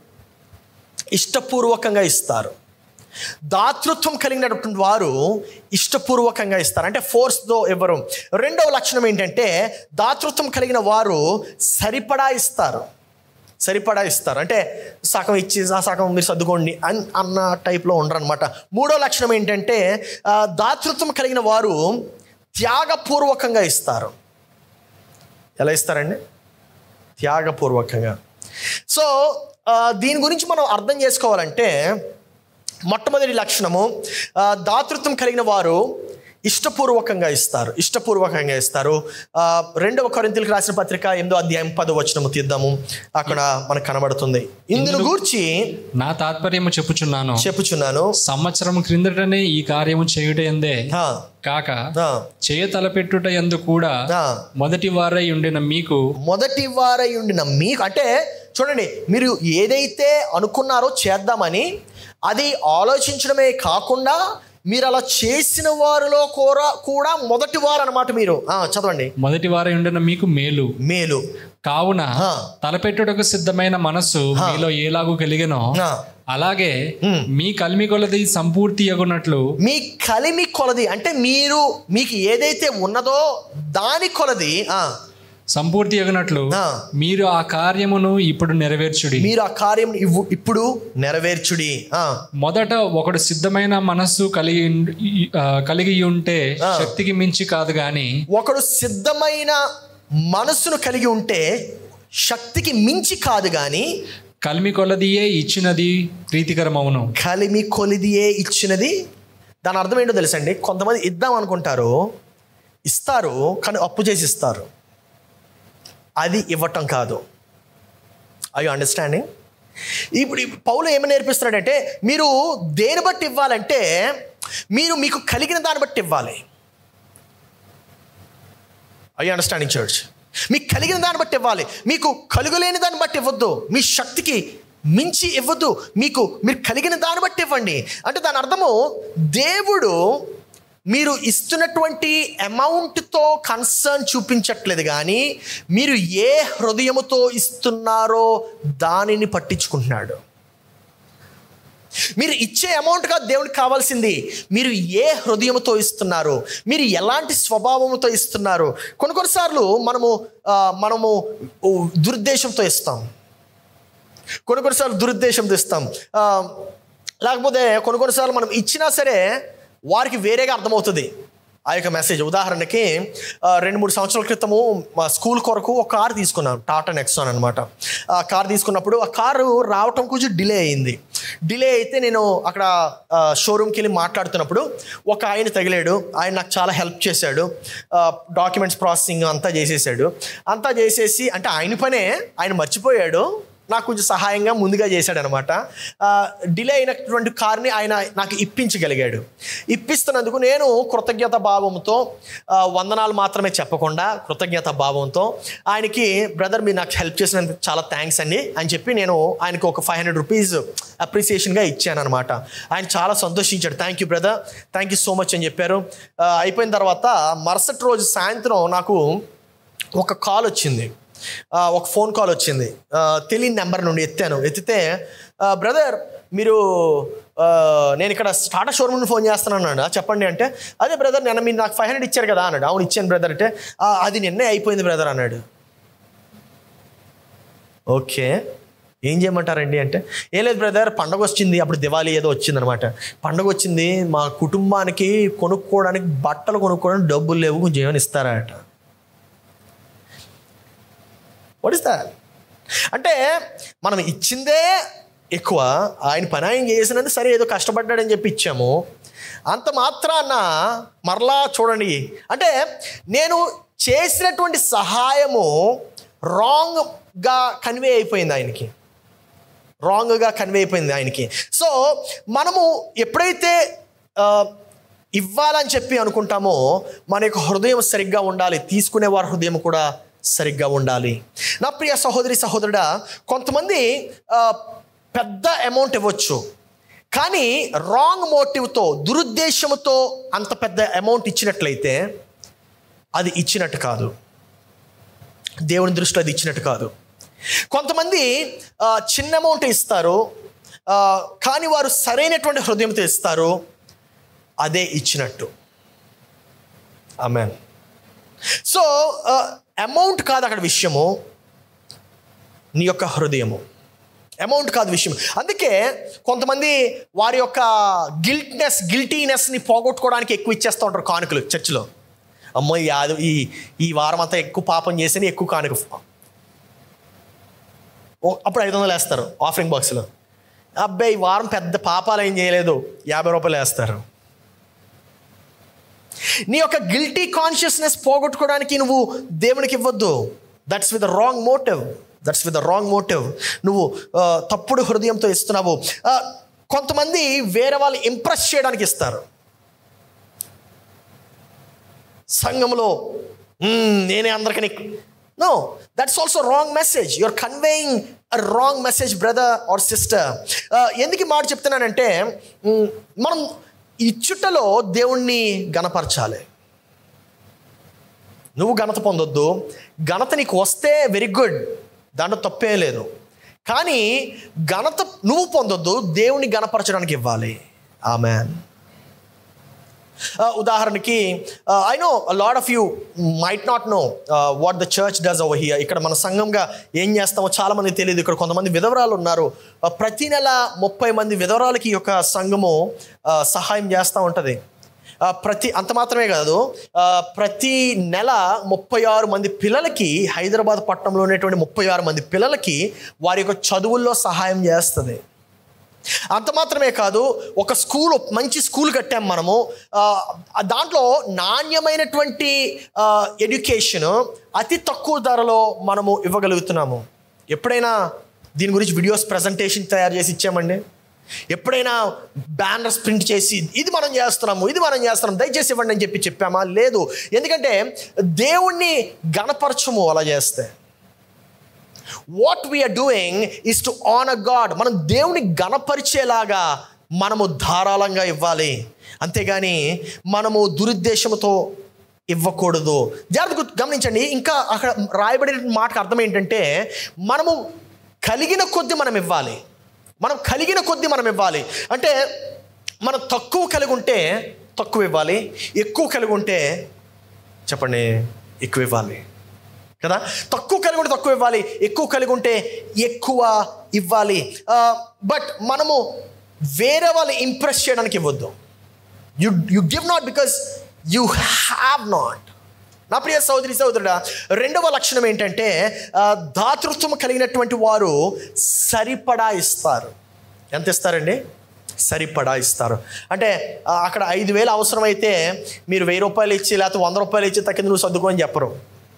ఇష్టపూర్వకంగా ఇస్తారు దాతృత్వం కలిగినటువంటి వారు ఇష్టపూర్వకంగా ఇస్తారు అంటే ఫోర్స్తో ఇవ్వరు రెండవ లక్షణం ఏంటంటే దాతృత్వం కలిగిన వారు సరిపడా ఇస్తారు సరిపడా ఇస్తారు అంటే సగం ఇచ్చి ఆ సగం మీరు సర్దుకోండి అన్ అన్న టైప్లో ఉండరు అనమాట మూడో లక్షణం ఏంటంటే ఆ, దాతృత్వం కలిగిన వారు త్యాగపూర్వకంగా ఇస్తారు ఎలా ఇస్తారండి త్యాగపూర్వకంగా సో ఆ, దీని గురించి మనం అర్థం చేసుకోవాలంటే మొట్టమొదటి లక్షణము ఆ, దాతృత్వం కలిగిన వారు ఇష్టపూర్వకంగా ఇస్తారు ఇష్టపూర్వకంగా ఇస్తారు ఆ, రెండవ కొరింతలకు రాసిన పత్రిక ఎనిమిదో అధ్యాయం పదో వచనము తీద్దాము అక్కడ మనకు కనబడుతుంది ఇందును గూర్చి నా తాత్పర్యము చెప్పుచున్నాను చెప్పుచున్నాను సంవత్సరం క్రిందటనే ఈ కార్యము చేయుట ఎందే ఆ, కాక ఆ, చేయ తలపెట్టుట ఎందు కూడా ఆ. మొదటి వారై ఉండిన మీకు మొదటి వారై ఉండిన మీకు అంటే చూడండి మీరు ఏదైతే అనుకున్నారో చేద్దామని అది ఆలోచించడమే కాకుండా మీరు అలా చేసిన వారిలో కూడా కూడా మొదటి వారు అనమాట మీరు ఆ, చదవండి మొదటి వారై ఉండిన మీకు మేలు మేలు కావున ఆ. తలపెట్టుటకు సిద్ధమైన మనస్సు మీలో ఏలాగు కలిగినో ఆ. అలాగే మీ కలిమి కొలది సంపూర్తి అగునట్లు మీ కలిమి కొలది అంటే మీరు మీకు ఏదైతే ఉన్నదో దాని కొలది ఆ, సంపూర్తి అగునట్లు ఆ. మీరు ఆ కార్యమును ఇప్పుడు నెరవేర్చుడి మీరు ఆ కార్యం ఇవ్వు ఇప్పుడు నెరవేర్చుడి ఆ, మొదట ఒకడు సిద్ధమైన మనస్సు కలిగి ఆ, కలిగి ఉంటే శక్తికి మించి కాదు గాని ఒకడు సిద్ధమైన మనస్సును కలిగి ఉంటే శక్తికి మించి కాదు కానీ కలిమి కొలదియే ఇచ్చినది ప్రీతికరమవును కలిమి కొలిదియే ఇచ్చినది దాని అర్థం ఏంటో తెలుసండి కొంతమంది ఇద్దాం అనుకుంటారు ఇస్తారు కానీ అప్పు చేసి ఇస్తారు అది ఇవ్వటం కాదు ఐ అండర్స్టాండింగ్ ఇప్పుడు ఈ పౌలు ఏమని నేర్పిస్తున్నాడంటే మీరు దేని బట్టి ఇవ్వాలంటే మీరు మీకు కలిగిన దాన్ని బట్టి ఇవ్వాలి ఐ అండర్స్టాండింగ్ చర్చ్ మీకు కలిగిన దాన్ని బట్టి ఇవ్వాలి మీకు కలుగులేని దాన్ని బట్టి ఇవ్వద్దు మీ శక్తికి మించి ఇవ్వద్దు మీకు మీరు కలిగిన దాన్ని బట్టి ఇవ్వండి అంటే దాని అర్థము దేవుడు మీరు ఇస్తున్నటువంటి అమౌంట్తో కన్సర్న్ చూపించట్లేదు కానీ మీరు ఏ హృదయముతో ఇస్తున్నారో దానిని పట్టించుకుంటున్నాడు మీరు ఇచ్చే అమౌంట్ కాదు దేవుడికి కావాల్సింది మీరు ఏ హృదయంతో ఇస్తున్నారు మీరు ఎలాంటి స్వభావంతో ఇస్తున్నారు కొన్ని కొన్నిసార్లు మనము ఆ, మనము ఓ, దురుద్దేశంతో ఇస్తాం కొన్ని కొన్నిసార్లు దురుద్దేశంతో ఇస్తాం ఆ, లేకపోతే కొన్ని కొన్నిసార్లు మనం ఇచ్చినా సరే వారికి వేరేగా అర్థమవుతుంది ఆ యొక్క మెసేజ్ ఉదాహరణకి ఆ, రెండు మూడు సంవత్సరాల క్రితము మా స్కూల్ కొరకు ఒక కార్ తీసుకున్నాను టాటా నెక్సాన్ అనమాట ఆ కార్ తీసుకున్నప్పుడు ఆ కారు రావటం కొంచెం డిలే అయింది డిలే అయితే నేను అక్కడ షోరూమ్కి వెళ్ళి మాట్లాడుతున్నప్పుడు ఒక ఆయన తగిలాడు ఆయన నాకు చాలా హెల్ప్ చేశాడు డాక్యుమెంట్స్ ప్రాసెసింగ్ అంతా చేసేసాడు అంతా చేసేసి అంటే ఆయన పనే ఆయన మర్చిపోయాడు నాకు కొంచెం సహాయంగా ముందుగా చేశాడు అనమాట డిలే అయినటువంటి కార్ని ఆయన నాకు ఇప్పించగలిగాడు ఇప్పిస్తున్నందుకు నేను కృతజ్ఞత భావంతో ఆ, వందనాలు మాత్రమే చెప్పకుండా కృతజ్ఞత భావంతో ఆయనకి బ్రదర్ మీరు నాకు హెల్ప్ చేసినందుకు చాలా థ్యాంక్స్ అండి అని చెప్పి నేను ఆయనకు ఒక ఫైవ్ హండ్రెడ్ రూపీస్ అప్రిసియేషన్గా ఇచ్చాను అనమాట ఆయన చాలా సంతోషించాడు thank you brother thank you so much అని చెప్పారు ఆ, అయిపోయిన తర్వాత మరుసటి రోజు సాయంత్రం నాకు ఒక కాల్ వచ్చింది ఆ, ఒక ఫోన్ కాల్ వచ్చింది ఆ, తెలియని నెంబర్ నుండి ఎత్తాను ఎత్తితే బ్రదర్ మీరు ఆ, నేను ఇక్కడ టాటా షోరూమ్ నుండి ఫోన్ చేస్తున్నాను అన్నాడు "ఆ, చెప్పండి అంటే అదే బ్రదర్ నిన్న మీరు నాకు ఫైవ్ హండ్రెడ్ ఇచ్చారు కదా అన్నాడు అవును ఇచ్చాను బ్రదర్ అంటే "ఆ, అది నిన్నే అయిపోయింది బ్రదర్ అన్నాడు ఓకే ఏం చేయమంటారండి అంటే ఏం లేదు బ్రదర్ పండగ వచ్చింది అప్పుడు దివాళీ ఏదో వచ్చిందనమాట పండగ వచ్చింది మా కుటుంబానికి కొనుక్కోవడానికి బట్టలు కొనుక్కోవడానికి డబ్బులు లేవు కొంచెం ఏమైనా ఇస్తారట వాట్ ఇస్ దాట్ అంటే మనం ఇచ్చిందే ఎక్కువ ఆయన పని ఆయన చేసినందుకు సరే ఏదో కష్టపడ్డాడని చెప్పి ఇచ్చాము అంత మాత్రాన మరలా చూడండి అంటే నేను చేసినటువంటి సహాయము రాంగ్గా కన్వే అయిపోయింది ఆయనకి రాంగ్గా కన్వే అయిపోయింది ఆయనకి సో మనము ఎప్పుడైతే ఆ, ఇవ్వాలని చెప్పి అనుకుంటామో మన యొక్క హృదయం సరిగ్గా ఉండాలి తీసుకునే వారి హృదయం కూడా సరిగ్గా ఉండాలి నా ప్రియ సహోదరి సహోదరుడా కొంతమంది ఆ, పెద్ద అమౌంట్ ఇవ్వచ్చు కానీ రాంగ్ మోటివ్తో దురుద్దేశంతో అంత పెద్ద అమౌంట్ ఇచ్చినట్లయితే అది ఇచ్చినట్టు కాదు దేవుని దృష్టిలో అది ఇచ్చినట్టు కాదు కొంతమంది ఆ, చిన్న అమౌంట్ ఇస్తారు ఆ, కానీ వారు సరైనటువంటి హృదయంతో ఇస్తారు అదే ఇచ్చినట్టు ఆమె సో అమౌంట్ కాదు అక్కడ విషయము నీ యొక్క హృదయము అమౌంట్ కాదు విషయం అందుకే కొంతమంది వారి యొక్క గిల్ట్నెస్ గిల్టీనెస్ని పోగొట్టుకోవడానికి ఎక్కువ ఇచ్చేస్తూ ఉంటారు కానుకలు చర్చిలో అమ్మో ఈ ఆది- ఈ ఈ వారం అంతా ఎక్కువ పాపం చేసి ఎక్కువ కానుక ఓ, అప్పుడు ఐదు వందలు వేస్తారు ఆఫరింగ్ బాక్స్లో అబ్బాయి ఈ వారం పెద్ద పాపాలు ఏం చేయలేదు యాభై రూపాయలు వేస్తారు నీ యొక్క గిల్టీ కాన్షియస్నెస్ పోగొట్టుకోవడానికి నువ్వు దేవునికి ఇవ్వద్దు that's with wrong motive that's with wrong motive నువ్వు ఆ, తప్పుడు హృదయంతో ఇస్తున్నావు ఆ, కొంతమంది వేరే వాళ్ళు ఇంప్రెస్ చేయడానికి ఇస్తారు సంఘంలో "మ్మ్, నేనే అందరికీ no that's also wrong message you're conveying a wrong message brother or sister ఎందుకు ఈ మాట చెప్తున్నానంటే మ్మ్, మనం ఇచ్చుటలో దేవుణ్ణి గణపరచాలి నువ్వు ఘనత పొందొద్దు ఘనత నీకు వస్తే వెరీ గుడ్ దాంట్లో తప్పే లేదు కానీ ఘనత నువ్వు పొందొద్దు దేవుని గణపరచడానికి ఇవ్వాలి ఆమెన్ ఉదాహరణకి I know lot of you might not know what the church does over here ఇక్కడ మన సంఘంగా ఏం చేస్తామో చాలా మంది తెలియదు ఇక్కడ కొంతమంది విధవరాలు ఉన్నారు Uh, ప్రతి నెల ముప్పై మంది విధవరాలకి ఈ యొక్క సంఘము uh, సహాయం చేస్తూ ఉంటుంది Uh, ప్రతి అంత మాత్రమే కాదు uh, ప్రతి నెల ముప్పై ఆరు మంది పిల్లలకి హైదరాబాద్ పట్టణంలో ఉన్నటువంటి ముప్పై ఆరు మంది పిల్లలకి వారి యొక్క చదువుల్లో సహాయం చేస్తుంది అంత మాత్రమే కాదు ఒక స్కూల్ మంచి స్కూల్ కట్టాం మనము ఆ, దాంట్లో నాణ్యమైనటువంటి ఎడ్యుకేషన్ అతి తక్కువ ధరలో మనము ఇవ్వగలుగుతున్నాము ఎప్పుడైనా దీని గురించి వీడియోస్ ప్రజెంటేషన్ తయారు చేసి ఇచ్చామండి ఎప్పుడైనా బ్యానర్స్ ప్రింట్ చేసి ఇది మనం చేస్తున్నాము ఇది మనం చేస్తున్నాం దయచేసి ఇవ్వండి అని చెప్పి చెప్పామా లేదు ఎందుకంటే దేవుణ్ణి గణపరచము అలా చేస్తే what we're doing is to honour God మనం దేవుని గణపరిచేలాగా మనము ధారాళంగా ఇవ్వాలి అంతేగాని మనము దురుద్దేశంతో ఇవ్వకూడదు జాగ్రత్త గుర్తు- గమనించండి ఇంకా అక్కడ రాయబడిన మాటకు అర్థం ఏంటంటే మనము కలిగిన కొద్దీ మనం ఇవ్వాలి మనం కలిగిన కొద్దీ మనం ఇవ్వాలి అంటే మనం తక్కువ కలిగి ఉంటే తక్కువ ఇవ్వాలి ఎక్కువ కలిగి ఉంటే చెప్పండి ఎక్కువ ఇవ్వాలి కదా తక్కువ కలిగి ఉంటే తక్కువ ఇవ్వాలి ఎక్కువ కలిగి ఉంటే ఎక్కువ ఇవ్వాలి బట్ మనము వేరే వాళ్ళు ఇంప్రెస్ చేయడానికి ఇవ్వద్దు you you give not because you have not నా ప్రియ సోదరి సోదరుడా రెండవ లక్షణం ఏంటంటే ఆ, దాతృత్వం కలిగినటువంటి వారు సరిపడా ఇస్తారు ఎంత ఇస్తారండి సరిపడా ఇస్తారు అంటే ఆ, అక్కడ ఐదు వేలు అవసరమైతే మీరు వెయ్యి రూపాయలు ఇచ్చి లేకపోతే వంద రూపాయలు ఇచ్చి తక్కింది నువ్వు సర్దుకో అని చెప్పరు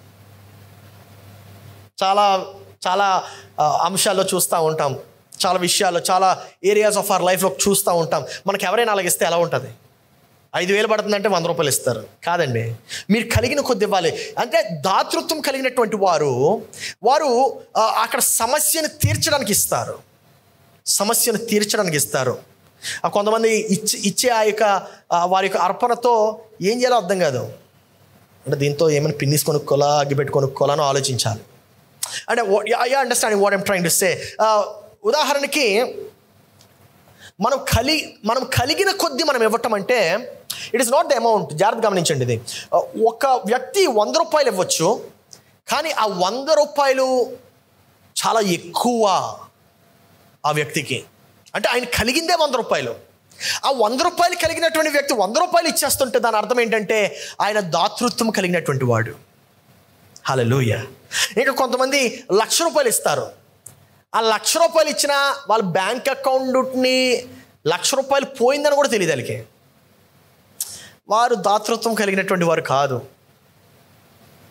చాలా చాలా ఆ, అంశాల్లో చూస్తూ ఉంటాం చాలా విషయాల్లో చాలా ఏరియాస్ ఆఫ్ అవర్ లైఫ్లో చూస్తూ ఉంటాం మనకి ఎవరైనా అలాగిస్తే ఎలా ఉంటుంది ఐదు వేలు పడుతుందంటే వంద రూపాయలు ఇస్తారు కాదండి మీరు కలిగిన కొద్ది ఇవ్వాలి అంటే దాతృత్వం కలిగినటువంటి వారు వారు ఆ, అక్కడ సమస్యను తీర్చడానికి ఇస్తారు సమస్యను తీర్చడానికి ఇస్తారు ఆ కొంతమంది ఇచ్చి ఇచ్చే ఆ యొక్క ఆ వారి యొక్క అర్పణతో ఏం చేయాలో అర్థం కాదు అంటే దీంతో ఏమైనా పిన్నిస్ కొనుక్కోలా అగ్గిపెట్టి కొనుక్కోవాలా అని ఆలోచించాలి అంటే I understanding what I'm trying to say ఉదాహరణకి మనం కలి మనం కలిగిన కొద్దీ మనం ఇవ్వటం అంటే it is not the amount జాగ్రత్త గమనించండి ఇది Uh, ఒక వ్యక్తి వంద రూపాయలు ఇవ్వచ్చు కానీ ఆ వంద రూపాయలు చాలా ఎక్కువ ఆ వ్యక్తికి అంటే ఆయన కలిగిందే వంద రూపాయలు ఆ వంద రూపాయలు కలిగినటువంటి వ్యక్తి వంద రూపాయలు ఇచ్చేస్తుంటే దాని అర్థం ఏంటంటే ఆయన దాతృత్వం కలిగినటువంటి వాడు హలలోయ ఇంకా కొంతమంది లక్ష రూపాయలు ఇస్తారు ఆ లక్ష రూపాయలు ఇచ్చిన వాళ్ళ బ్యాంక్ అకౌంట్ని లక్ష రూపాయలు పోయిందని కూడా తెలియదు వాళ్ళకి వారు దాతృత్వం కలిగినటువంటి వారు కాదు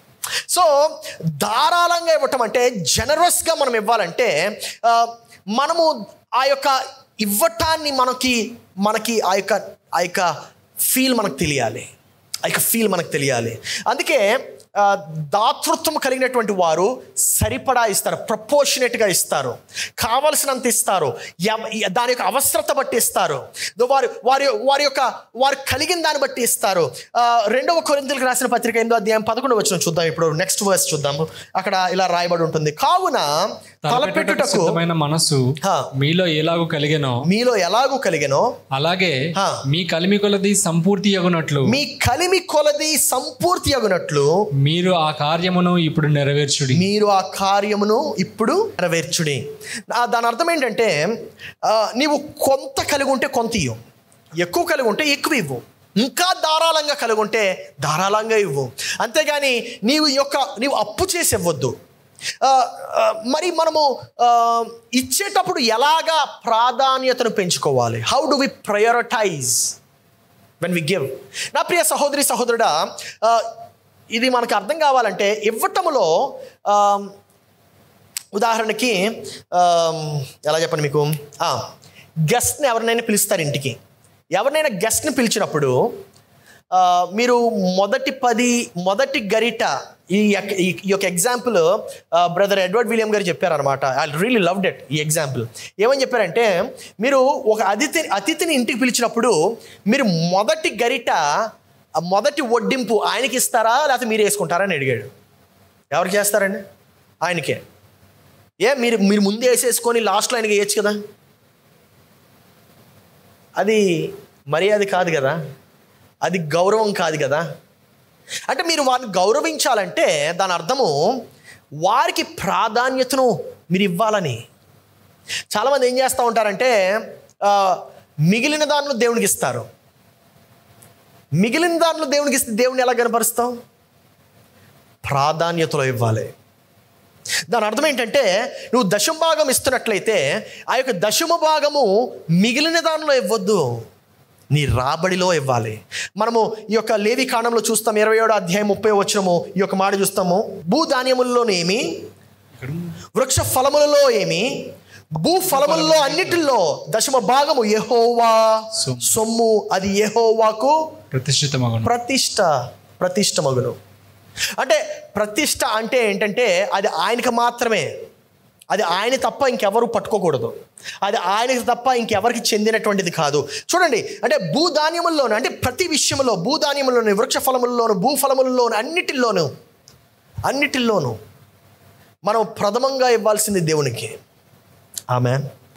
సో ధారాళంగా ఇవ్వటం అంటే జనరస్గా మనం ఇవ్వాలంటే ఆ, మనము ఆ యొక్క ఇవ్వటాన్ని మనకి మనకి ఆ యొక్క ఆ యొక్క ఫీల్ మనకు తెలియాలి ఆ యొక్క ఫీల్ మనకు తెలియాలి అందుకే ఆ, దాతృత్వం కలిగినటువంటి వారు సరిపడా ఇస్తారు ప్రపోర్షనేట్గా ఇస్తారు కావలసినంత ఇస్తారు ఎవ- దాని యొక్క అవసరత బట్టి ఇస్తారు దో వారి వారి వారి యొక్క వారు కలిగిన దాన్ని బట్టి ఇస్తారు ఆ, రెండవ కొరింతలకు రాసిన పత్రిక ఎనిమిదో అధ్యాయం పదకొండు వచ్చిన చూద్దాం ఇప్పుడు నెక్స్ట్ వర్స్ చూద్దాము అక్కడ ఇలా రాయబడి ఉంటుంది కావున తలపెట్టుటకు తలపెట్టుటకు సిద్ధమైన మనసు హా. మీలో ఎలాగూ కలిగెనో మీలో ఎలాగూ కలిగెనో అలాగే హా. మీ కలిమి కొలది సంపూర్తి అగునట్లు మీ కలిమి కొలది సంపూర్తి అగునట్లు మీరు ఆ కార్యమును ఇప్పుడు నెరవేర్చుడి మీరు ఆ కార్యమును ఇప్పుడు నెరవేర్చుడి ఆ, దాని అర్థం ఏంటంటే ఆ, నీవు కొంత కలిగి ఉంటే కొంత ఇవ్వు ఎక్కువ కలిగి ఉంటే ఎక్కువ ఇవ్వు ఇంకా ధారాళంగా కలిగి ఉంటే ధారాళంగా ఇవ్వు అంతేగాని నీవు ఈ యొక్క నీవు అప్పు చేసి ఇవ్వద్దు ఆ, ఆ, మరి మనము ఆ, ఇచ్చేటప్పుడు ఎలాగా ప్రాధాన్యతను పెంచుకోవాలి how do we prioritise when we give నా ప్రియ సహోదరి సహోదరుడా ఆ, ఇది మనకు అర్థం కావాలంటే ఇవ్వటములో ఆ, ఉదాహరణకి ఆ, ఎలా చెప్పండి మీకు గెస్ట్ని ఎవరినైనా పిలుస్తారు ఇంటికి ఎవరినైనా గెస్ట్ని పిలిచినప్పుడు ఆ, మీరు మొదటి పది మొదటి గరిట ఈ యొక్క- ఈ ఈ యొక్క ఎగ్జాంపుల్ బ్రదర్ ఎడ్వర్డ్ విలియం గారు చెప్పారనమాట ఐ రియలీ లవ్డ్ ఇట్ ఈ ఎగ్జాంపుల్ ఏమని చెప్పారంటే మీరు ఒక అతిథి అతిథిని ఇంటికి పిలిచినప్పుడు మీరు మొదటి గరిట ఆ మొదటి వడ్డింపు ఆయనకి ఇస్తారా లేకపోతే మీరు వేసుకుంటారా అని అడిగాడు ఎవరికి చేస్తారండి ఆయనకే ఏ మీరు మీరు ముందే వేసేసుకొని లాస్ట్లో ఆయనకి వేయచ్చు కదా అది మర్యాద కాదు కదా అది గౌరవం కాదు కదా అంటే మీరు వారిని గౌరవించాలంటే దాని అర్థము వారికి ప్రాధాన్యతను మీరు ఇవ్వాలని చాలామంది ఏం చేస్తూ ఉంటారంటే ఆ, మిగిలిన దానిలో దేవునికి ఇస్తారు మిగిలిన దానిలో దేవునికి ఇస్తే దేవుని ఎలా కనపరుస్తాం ప్రాధాన్యతలో ఇవ్వాలి దాని అర్థం ఏంటంటే నువ్వు దశమ భాగం ఇస్తున్నట్లయితే ఆ యొక్క దశమ భాగము మిగిలిన దానిలో ఇవ్వద్దు నీ రాబడిలో ఇవ్వాలి మనము ఈ యొక్క లేవి కాండంలో చూస్తాం ఇరవై ఏడో అధ్యాయం ముప్పై వచ్చినము ఈ యొక్క మాట చూస్తాము భూధాన్యములలోనేమి వృక్ష ఫలములలో ఏమి భూ ఫలములలో అన్నిటిలో దశమ భాగము యెహోవా సొమ్ము. సొమ్ము అది యెహోవాకు ప్రతిష్ఠితమగును ప్రతిష్ట ప్రతిష్ట మగును అంటే ప్రతిష్ట అంటే ఏంటంటే అది ఆయనకి మాత్రమే అది ఆయన తప్ప ఇంకెవరు పట్టుకోకూడదు అది ఆయనకి తప్ప ఇంకెవరికి చెందినటువంటిది కాదు చూడండి అంటే భూధాన్యముల్లోను అంటే ప్రతి విషయంలో భూధాన్యముల్లోను వృక్ష ఫలముల్లోను భూఫలముల్లోను అన్నిటిల్లోనూ అన్నిటిల్లోనూ మనం ప్రథమంగా ఇవ్వాల్సింది దేవునికి ఆమె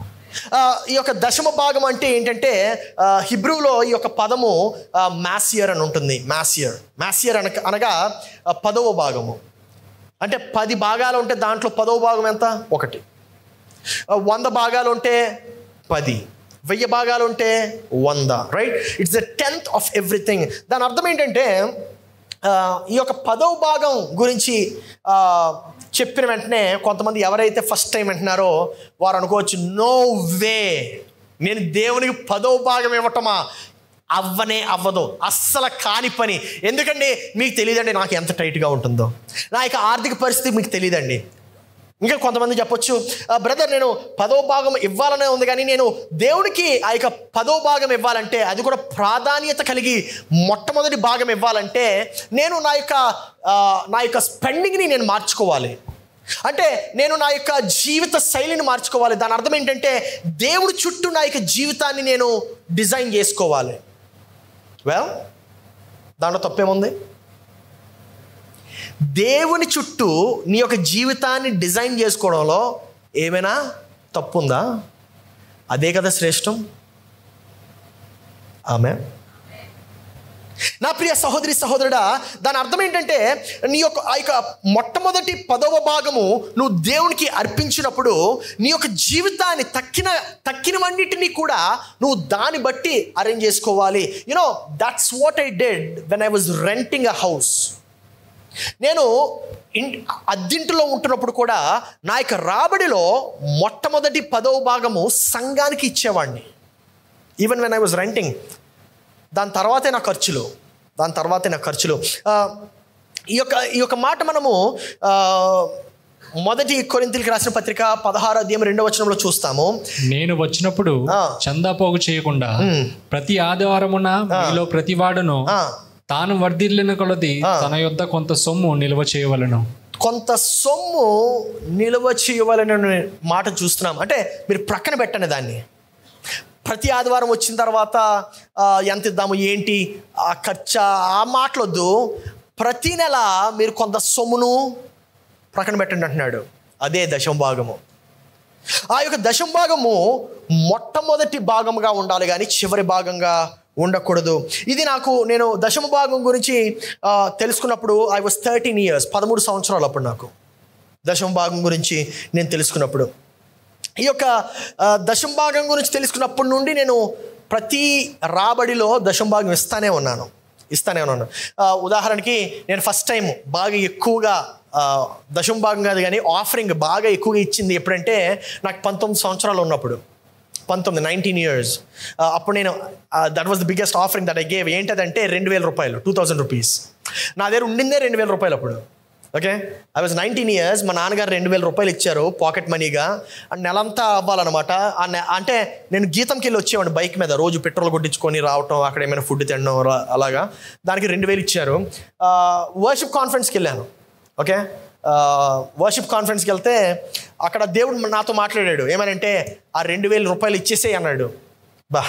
ఈ యొక్క దశమ భాగం అంటే ఏంటంటే ఆ, హిబ్రూలో ఈ యొక్క పదము మ్యాసియర్ అని ఉంటుంది మ్యాసియర్ మ్యాసియర్ అనక అనగా ఆ, పదవ భాగము అంటే పది భాగాలు ఉంటే దాంట్లో పదవ భాగం ఎంత ఒకటి ఆ, వంద భాగాలు ఉంటే పది వెయ్యి భాగాలు ఉంటే వంద right it's the tenth of everything దాని అర్థం ఏంటంటే ఆ, ఈ యొక్క పదవ భాగం గురించి ఆ, చెప్పిన వెంటనే కొంతమంది ఎవరైతే ఫస్ట్ టైం వింటున్నారో వారు అనుకోవచ్చు నో వే నేను దేవునికి పదవ భాగం ఇవ్వటమా అవ్వనే అవ్వదు అస్సలు కాని పని ఎందుకంటే మీకు తెలియదండి నాకు ఎంత టైట్గా ఉంటుందో నా యొక్క ఆర్థిక పరిస్థితి మీకు తెలియదండి ఇంకా కొంతమంది చెప్పొచ్చు బ్రదర్ నేను పదో భాగం ఇవ్వాలనే ఉంది కానీ నేను దేవునికి ఆ యొక్క పదో భాగం ఇవ్వాలంటే అది కూడా ప్రాధాన్యత కలిగి మొట్టమొదటి భాగం ఇవ్వాలంటే నేను నా యొక్క ఆ, నా యొక్క స్పెండింగ్ని నేను మార్చుకోవాలి అంటే నేను నా యొక్క జీవిత శైలిని మార్చుకోవాలి దాని అర్థం ఏంటంటే దేవుడి చుట్టూ నా యొక్క జీవితాన్ని నేను డిజైన్ చేసుకోవాలి వెల్ దాంట్లో తప్పేముంది దేవుని చుట్టూ నీ యొక్క జీవితాన్ని డిజైన్ చేసుకోవడంలో ఏమైనా తప్పు ఉందా అదే కదా శ్రేష్టం ఆమె నా ప్రియ సహోదరి సహోదరుడా దాని అర్థం ఏంటంటే నీ యొక్క ఆ యొక్క మొట్టమొదటి పదవ భాగము నువ్వు దేవునికి అర్పించినప్పుడు నీ యొక్క జీవితాన్ని తక్కిన తక్కినవన్నిటినీ కూడా నువ్వు దాన్ని బట్టి అరేంజ్ చేసుకోవాలి you know that's what I did when I was renting a house నేను ఇన్ అద్దింటిలో ఉంటున్నప్పుడు కూడా నా యొక్క రాబడిలో మొట్టమొదటి పదవ భాగము సంఘానికి ఇచ్చేవాడిని even when I was renting దాని తర్వాతే నా ఖర్చులు దాని తర్వాతే నా ఖర్చులు ఆ, ఈ యొక్క ఈ యొక్క మాట మనము ఆ, మొదటి కొరింతలకి రాసిన పత్రిక పదహారు అధ్యాయం రెండవ వచనంలో చూస్తాము నేను వచ్చినప్పుడు ఆ. చందా పోగు చేయకుండా ప్రతి ఆదివారమున మీలో ప్రతి వాడును ఆ, తాను వర్ధిల్లిన కొలది తన యొద్ద కొంత సొమ్ము నిల్వ చేయవలను కొంత సొమ్ము నిల్వ చేయవలన మాట చూస్తున్నాం అంటే మీరు ప్రక్కన పెట్టండి దాన్ని ప్రతి ఆదివారం వచ్చిన తర్వాత ఆ, ఎంత ఇద్దాము ఏంటి ఆ ఖర్చా ఆ మాటలొద్దు ప్రతి నెల మీరు కొంత సొమ్మును ప్రక్కన పెట్టండి అంటున్నాడు అదే దశం భాగము ఆ యొక్క దశం భాగము మొట్టమొదటి భాగంగా ఉండాలి కానీ చివరి భాగంగా ఉండకూడదు ఇది నాకు నేను దశమ భాగం గురించి ఆ, తెలుసుకున్నప్పుడు ఐ వాస్ థర్టీన్ ఇయర్స్ పదమూడు సంవత్సరాలు అప్పుడు నాకు దశమ భాగం గురించి నేను తెలుసుకున్నప్పుడు ఈ యొక్క ఆ, దశమ భాగం గురించి తెలుసుకున్నప్పటి నుండి నేను ప్రతి రాబడిలో దశమ భాగం ఇస్తానే ఉన్నాను ఇస్తానే ఉన్నాను ఆ, ఉదాహరణకి నేను ఫస్ట్ టైం బాగా ఎక్కువగా ఆ, దశమ భాగం కాదు కానీ ఆఫరింగ్ బాగా ఎక్కువగా ఇచ్చింది ఎప్పుడంటే నాకు పంతొమ్మిది సంవత్సరాలు ఉన్నప్పుడు పంతొమ్మిది నైన్టీన్ ఇయర్స్ అప్పుడు నేను that was the biggest offering that I gave ఏంటదంటే రెండు వేల రూపాయలు టూ థౌసండ్ రూపీస్ నా దగ్గర ఉండిందే రెండు వేల రూపాయలు అప్పుడు okay I was nineteen years మా నాన్నగారు రెండు వేల రూపాయలు ఇచ్చారు పాకెట్ మనీగా ఆ నెలంతా అవ్వాలన్నమాట ఆ నె- అంటే నేను గీతంకి వెళ్ళి వచ్చేవాడిని బైక్ మీద రోజు పెట్రోల్ కొట్టించుకొని రావటం అక్కడ ఏమైనా ఫుడ్ తినడం రా- అలాగా దానికి రెండు వేలు ఇచ్చారు వర్షిప్ కాన్ఫరెన్స్కి వెళ్ళాను ఓకే వర్షిప్ కాన్ఫరెన్స్కి వెళ్తే అక్కడ దేవుడు నాతో మాట్లాడాడు ఏమనంటే ఆ రెండు వేల రూపాయలు ఇచ్చేసే అన్నాడు బా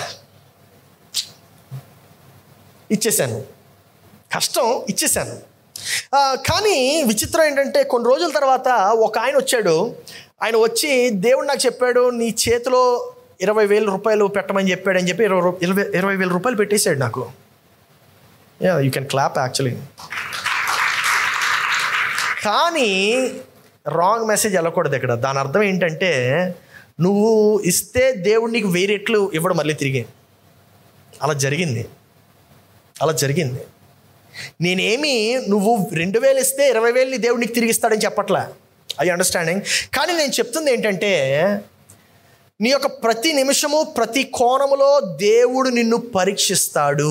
ఇచ్చేసాను కష్టం ఇచ్చేసాను ఆ, కానీ విచిత్రం ఏంటంటే కొన్ని రోజుల తర్వాత ఒక ఆయన వచ్చాడు ఆయన వచ్చి దేవుడు నాకు చెప్పాడు నీ చేతిలో ఇరవై వేల రూపాయలు పెట్టమని చెప్పాడు అని చెప్పి ఇరవై రూ- ఇరవై ఇరవై వేల రూపాయలు పెట్టేశాడు నాకు yeah you can clap actually కానీ రాంగ్ మెసేజ్ వెళ్ళకూడదు ఇక్కడ దాని అర్థం ఏంటంటే నువ్వు ఇస్తే దేవుడు నీకు వేరెట్లు ఇవ్వడం మళ్ళీ తిరిగి అలా జరిగింది అలా జరిగింది నేనేమి నువ్వు రెండు వేలు ఇస్తే ఇరవై వేలు నీ దేవుడు నీకు తిరిగి ఇస్తాడని చెప్పట్లే ఐ అండర్స్టాండింగ్ కానీ నేను చెప్తుంది ఏంటంటే నీ యొక్క ప్రతి నిమిషము ప్రతి కోణములో దేవుడు నిన్ను పరీక్షిస్తాడు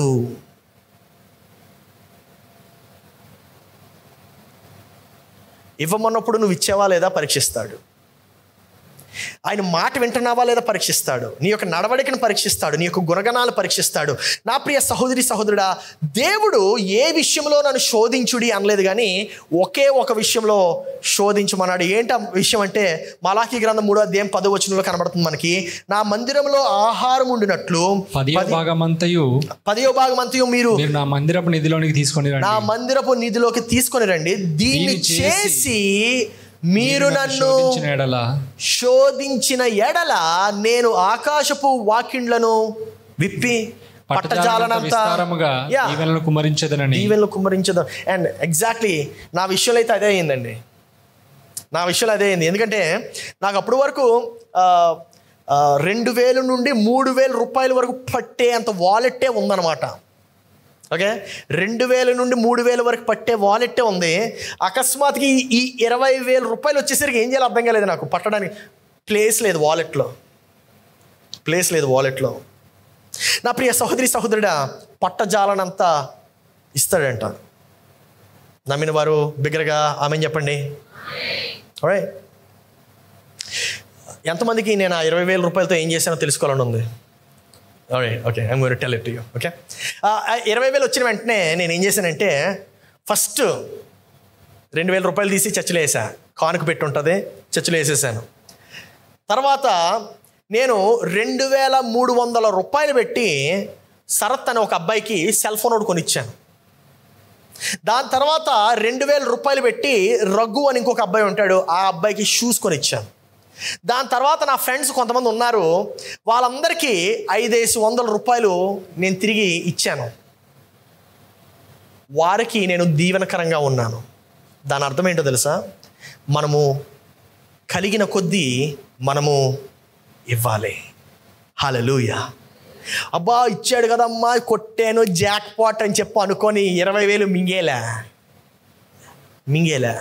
ఇవ్వమన్నప్పుడు నువ్వు ఇచ్చావా లేదా పరీక్షిస్తాడు ఆయన మాట వింటున్నావా లేదా పరీక్షిస్తాడు నీ యొక్క నడవడికను పరీక్షిస్తాడు నీ యొక్క గుణగణాలు పరీక్షిస్తాడు నా ప్రియ సహోదరి సహోదరుడా దేవుడు ఏ విషయంలో నన్ను శోధించుడి అనలేదు కానీ ఒకే ఒక విషయంలో శోధించమన్నాడు ఏంటి ఆ విషయం అంటే మలాఖీ గ్రంథం మూడో అధ్యాయం పదో వచనంలో కనబడుతుంది మనకి నా మందిరంలో ఆహారం ఉండినట్లు పదివ భాగమంతయు పదియో భాగం అంతయు మీరు మీరు నా మందిరపు నిధిలోనికి తీసుకొని రండి నా మందిరపు నిధిలోకి తీసుకొని రండి దీన్ని దీన్ని చేసి చేసి మీరు నన్ను శోధించిన ఎడల శోధించిన ఎడల నేను ఆకాశపు వాకిండ్లను విప్పి పట్టజాలనంత పట్టజాలనంత విస్తారముగా Yeah. దీవెనలు కుమరించదనని దీవెనలు కుమ్మరించదు అండ్ ఎగ్జాక్ట్లీ నా విషయంలో అయితే అదే అయిందండి నా విషయంలో అదే అయింది ఎందుకంటే నాకు అప్పటి వరకు ఆ, ఆ, రెండు వేలు నుండి మూడు వేల రూపాయల వరకు పట్టే అంత వాలెట్టే ఉందన్నమాట ఓకే రెండు వేల నుండి మూడు వేల వరకు పట్టే వాలెట్టే ఉంది అకస్మాత్కి ఈ- ఈ ఇరవై వేల రూపాయలు వచ్చేసరికి ఏం చేయాలో అర్థం కాలేదు నాకు పట్టడానికి ప్లేస్ లేదు వాలెట్లో ప్లేస్ లేదు వాలెట్లో నా ప్రియ సహోదరి సహోదరుడా పట్టజాలనంతా ఇస్తాడంట నమ్మిన వారు బిగ్గరగా ఆమె చెప్పండి Alright. ఎంతమందికి నేను ఆ ఇరవై వేల రూపాయలతో ఏం చేశానో తెలుసుకోవాలని ఉంది okay I'm gonna tell it you okay ఇరవై వేలు వచ్చిన వెంటనే నేను ఏం చేశానంటే ఫస్ట్ రెండు వేల రూపాయలు తీసి చర్చలో వేసా కానుక పెట్టి ఉంటుంది చర్చలో వేసేసాను తర్వాత నేను రెండు వేల మూడు వందల రూపాయలు పెట్టి శరత్ అనే ఒక అబ్బాయికి సెల్ ఫోన్ ఒకటి కొనిచ్చాను దాని తర్వాత రెండు వేల రూపాయలు పెట్టి రఘు అని ఇంకొక అబ్బాయి ఉంటాడు ఆ అబ్బాయికి షూస్ కొనిచ్చాను దాని తర్వాత నా ఫ్రెండ్స్ కొంతమంది ఉన్నారు వాళ్ళందరికీ ఐదేసి వందల రూపాయలు నేను తిరిగి ఇచ్చాను వారికి నేను దీవెనకరంగా ఉన్నాను దాని అర్థం ఏంటో తెలుసా మనము కలిగిన కొద్దీ మనము ఇవ్వాలి హలలుయ అబ్బా ఇచ్చాడు కదమ్మా కొట్టాను జాక్ పాట్ అని చెప్పి అనుకొని ఇరవై వేలు మింగేలా మింగేలా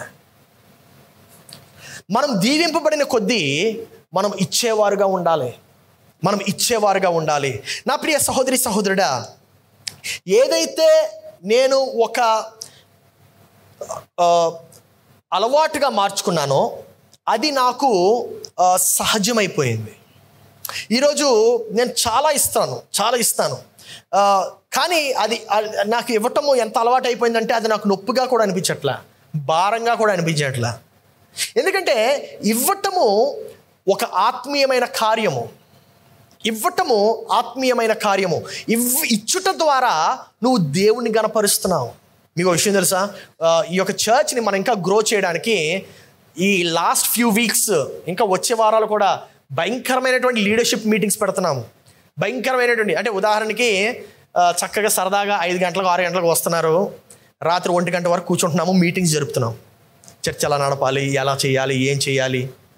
మనం దీవింపబడిన కొద్దీ మనం ఇచ్చేవారుగా ఉండాలి మనం ఇచ్చేవారుగా ఉండాలి నా ప్రియ సహోదరి సహోదరుడా ఏదైతే నేను ఒక ఆ, అలవాటుగా మార్చుకున్నానో అది నాకు ఆ, సహజమైపోయింది ఈరోజు నేను చాలా ఇస్తాను చాలా ఇస్తాను ఆ, కానీ అది అది నాకు ఇవ్వటము ఎంత అలవాటు అయిపోయిందంటే అది నాకు నొప్పిగా కూడా అనిపించట్లా భారంగా కూడా అనిపించట్లా ఎందుకంటే ఇవ్వటము ఒక ఆత్మీయమైన కార్యము ఇవ్వటము ఆత్మీయమైన కార్యము ఇవ్ ఇచ్చుట ద్వారా నువ్వు దేవుణ్ణి గనపరుస్తున్నావు మీకు ఒక విషయం తెలుసా ఆ, ఈ యొక్క చర్చ్ని మనం ఇంకా గ్రో చేయడానికి ఈ లాస్ట్ ఫ్యూ వీక్స్ ఇంకా వచ్చే వారాలు కూడా భయంకరమైనటువంటి లీడర్షిప్ మీటింగ్స్ పెడుతున్నాము భయంకరమైనటువంటి అంటే ఉదాహరణకి ఆ, చక్కగా సరదాగా ఐదు గంటలకు ఆరు గంటలకు వస్తున్నారు రాత్రి ఒంటి గంట వరకు కూర్చుంటున్నాము మీటింగ్స్ జరుపుతున్నాం చర్చ్ ఎలా నడపాలి ఎలా చేయాలి ఏం చేయాలి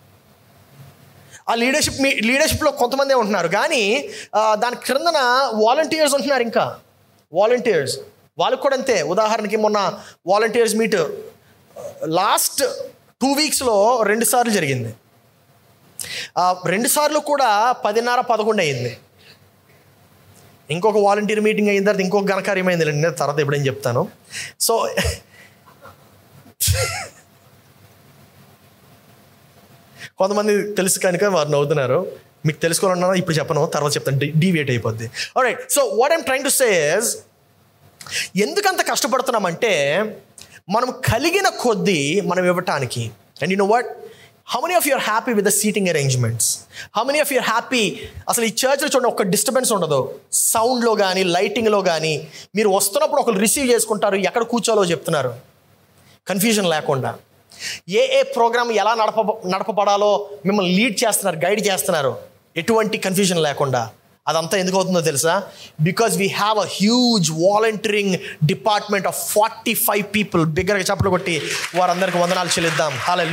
ఆ లీడర్షిప్ మీ లీడర్షిప్లో కొంతమందే ఉంటున్నారు కానీ ఆ, దాని క్రిందన వాలంటీర్స్ ఉంటున్నారు ఇంకా వాలంటీర్స్ వాళ్ళకి కూడా అంతే ఉదాహరణకి మొన్న వాలంటీర్స్ మీట్ లాస్ట్ టూ వీక్స్లో రెండు సార్లు జరిగింది ఆ, రెండు సార్లు కూడా పదిన్నర పదకొండు అయింది ఇంకొక వాలంటీర్ మీటింగ్ అయిన తర్వాత ఇంకొక ఘనకార్యం అయింది నేను తర్వాత ఎప్పుడేం చెప్తాను సో కొంతమంది తెలుసు కనుక వారు నవ్వుతున్నారు మీకు తెలుసుకోవాలన్నా ఇప్పుడు చెప్పను తర్వాత చెప్తాను డీవియేట్ అయిపోద్ది right so what I'm trying to say ఎందుకంత కష్టపడుతున్నామంటే మనం కలిగిన కొద్దీ మనం ఇవ్వటానికి and you know what how many of you're happy with the seating arrangements how many of you're happy అసలు ఈ చర్చ్లో చూడండి ఒక డిస్టర్బెన్స్ ఉండదు సౌండ్లో కానీ లైటింగ్లో కానీ మీరు వస్తున్నప్పుడు ఒకరు రిసీవ్ చేసుకుంటారు ఎక్కడ కూర్చోలో చెప్తున్నారు కన్ఫ్యూజన్ లేకుండా ఏ ఏ ప్రోగ్రామ్ ఎలా నడప నడపబడాలో మిమ్మల్ని లీడ్ చేస్తున్నారు గైడ్ చేస్తున్నారు ఎటువంటి కన్ఫ్యూజన్ లేకుండా అదంతా ఎందుకు అవుతుందో తెలుసా because we have a huge volunteering department of forty five people బిగ్గరగా చప్పట్లు కొట్టి వారందరికీ వందనాలు చెల్లిద్దాం హాలే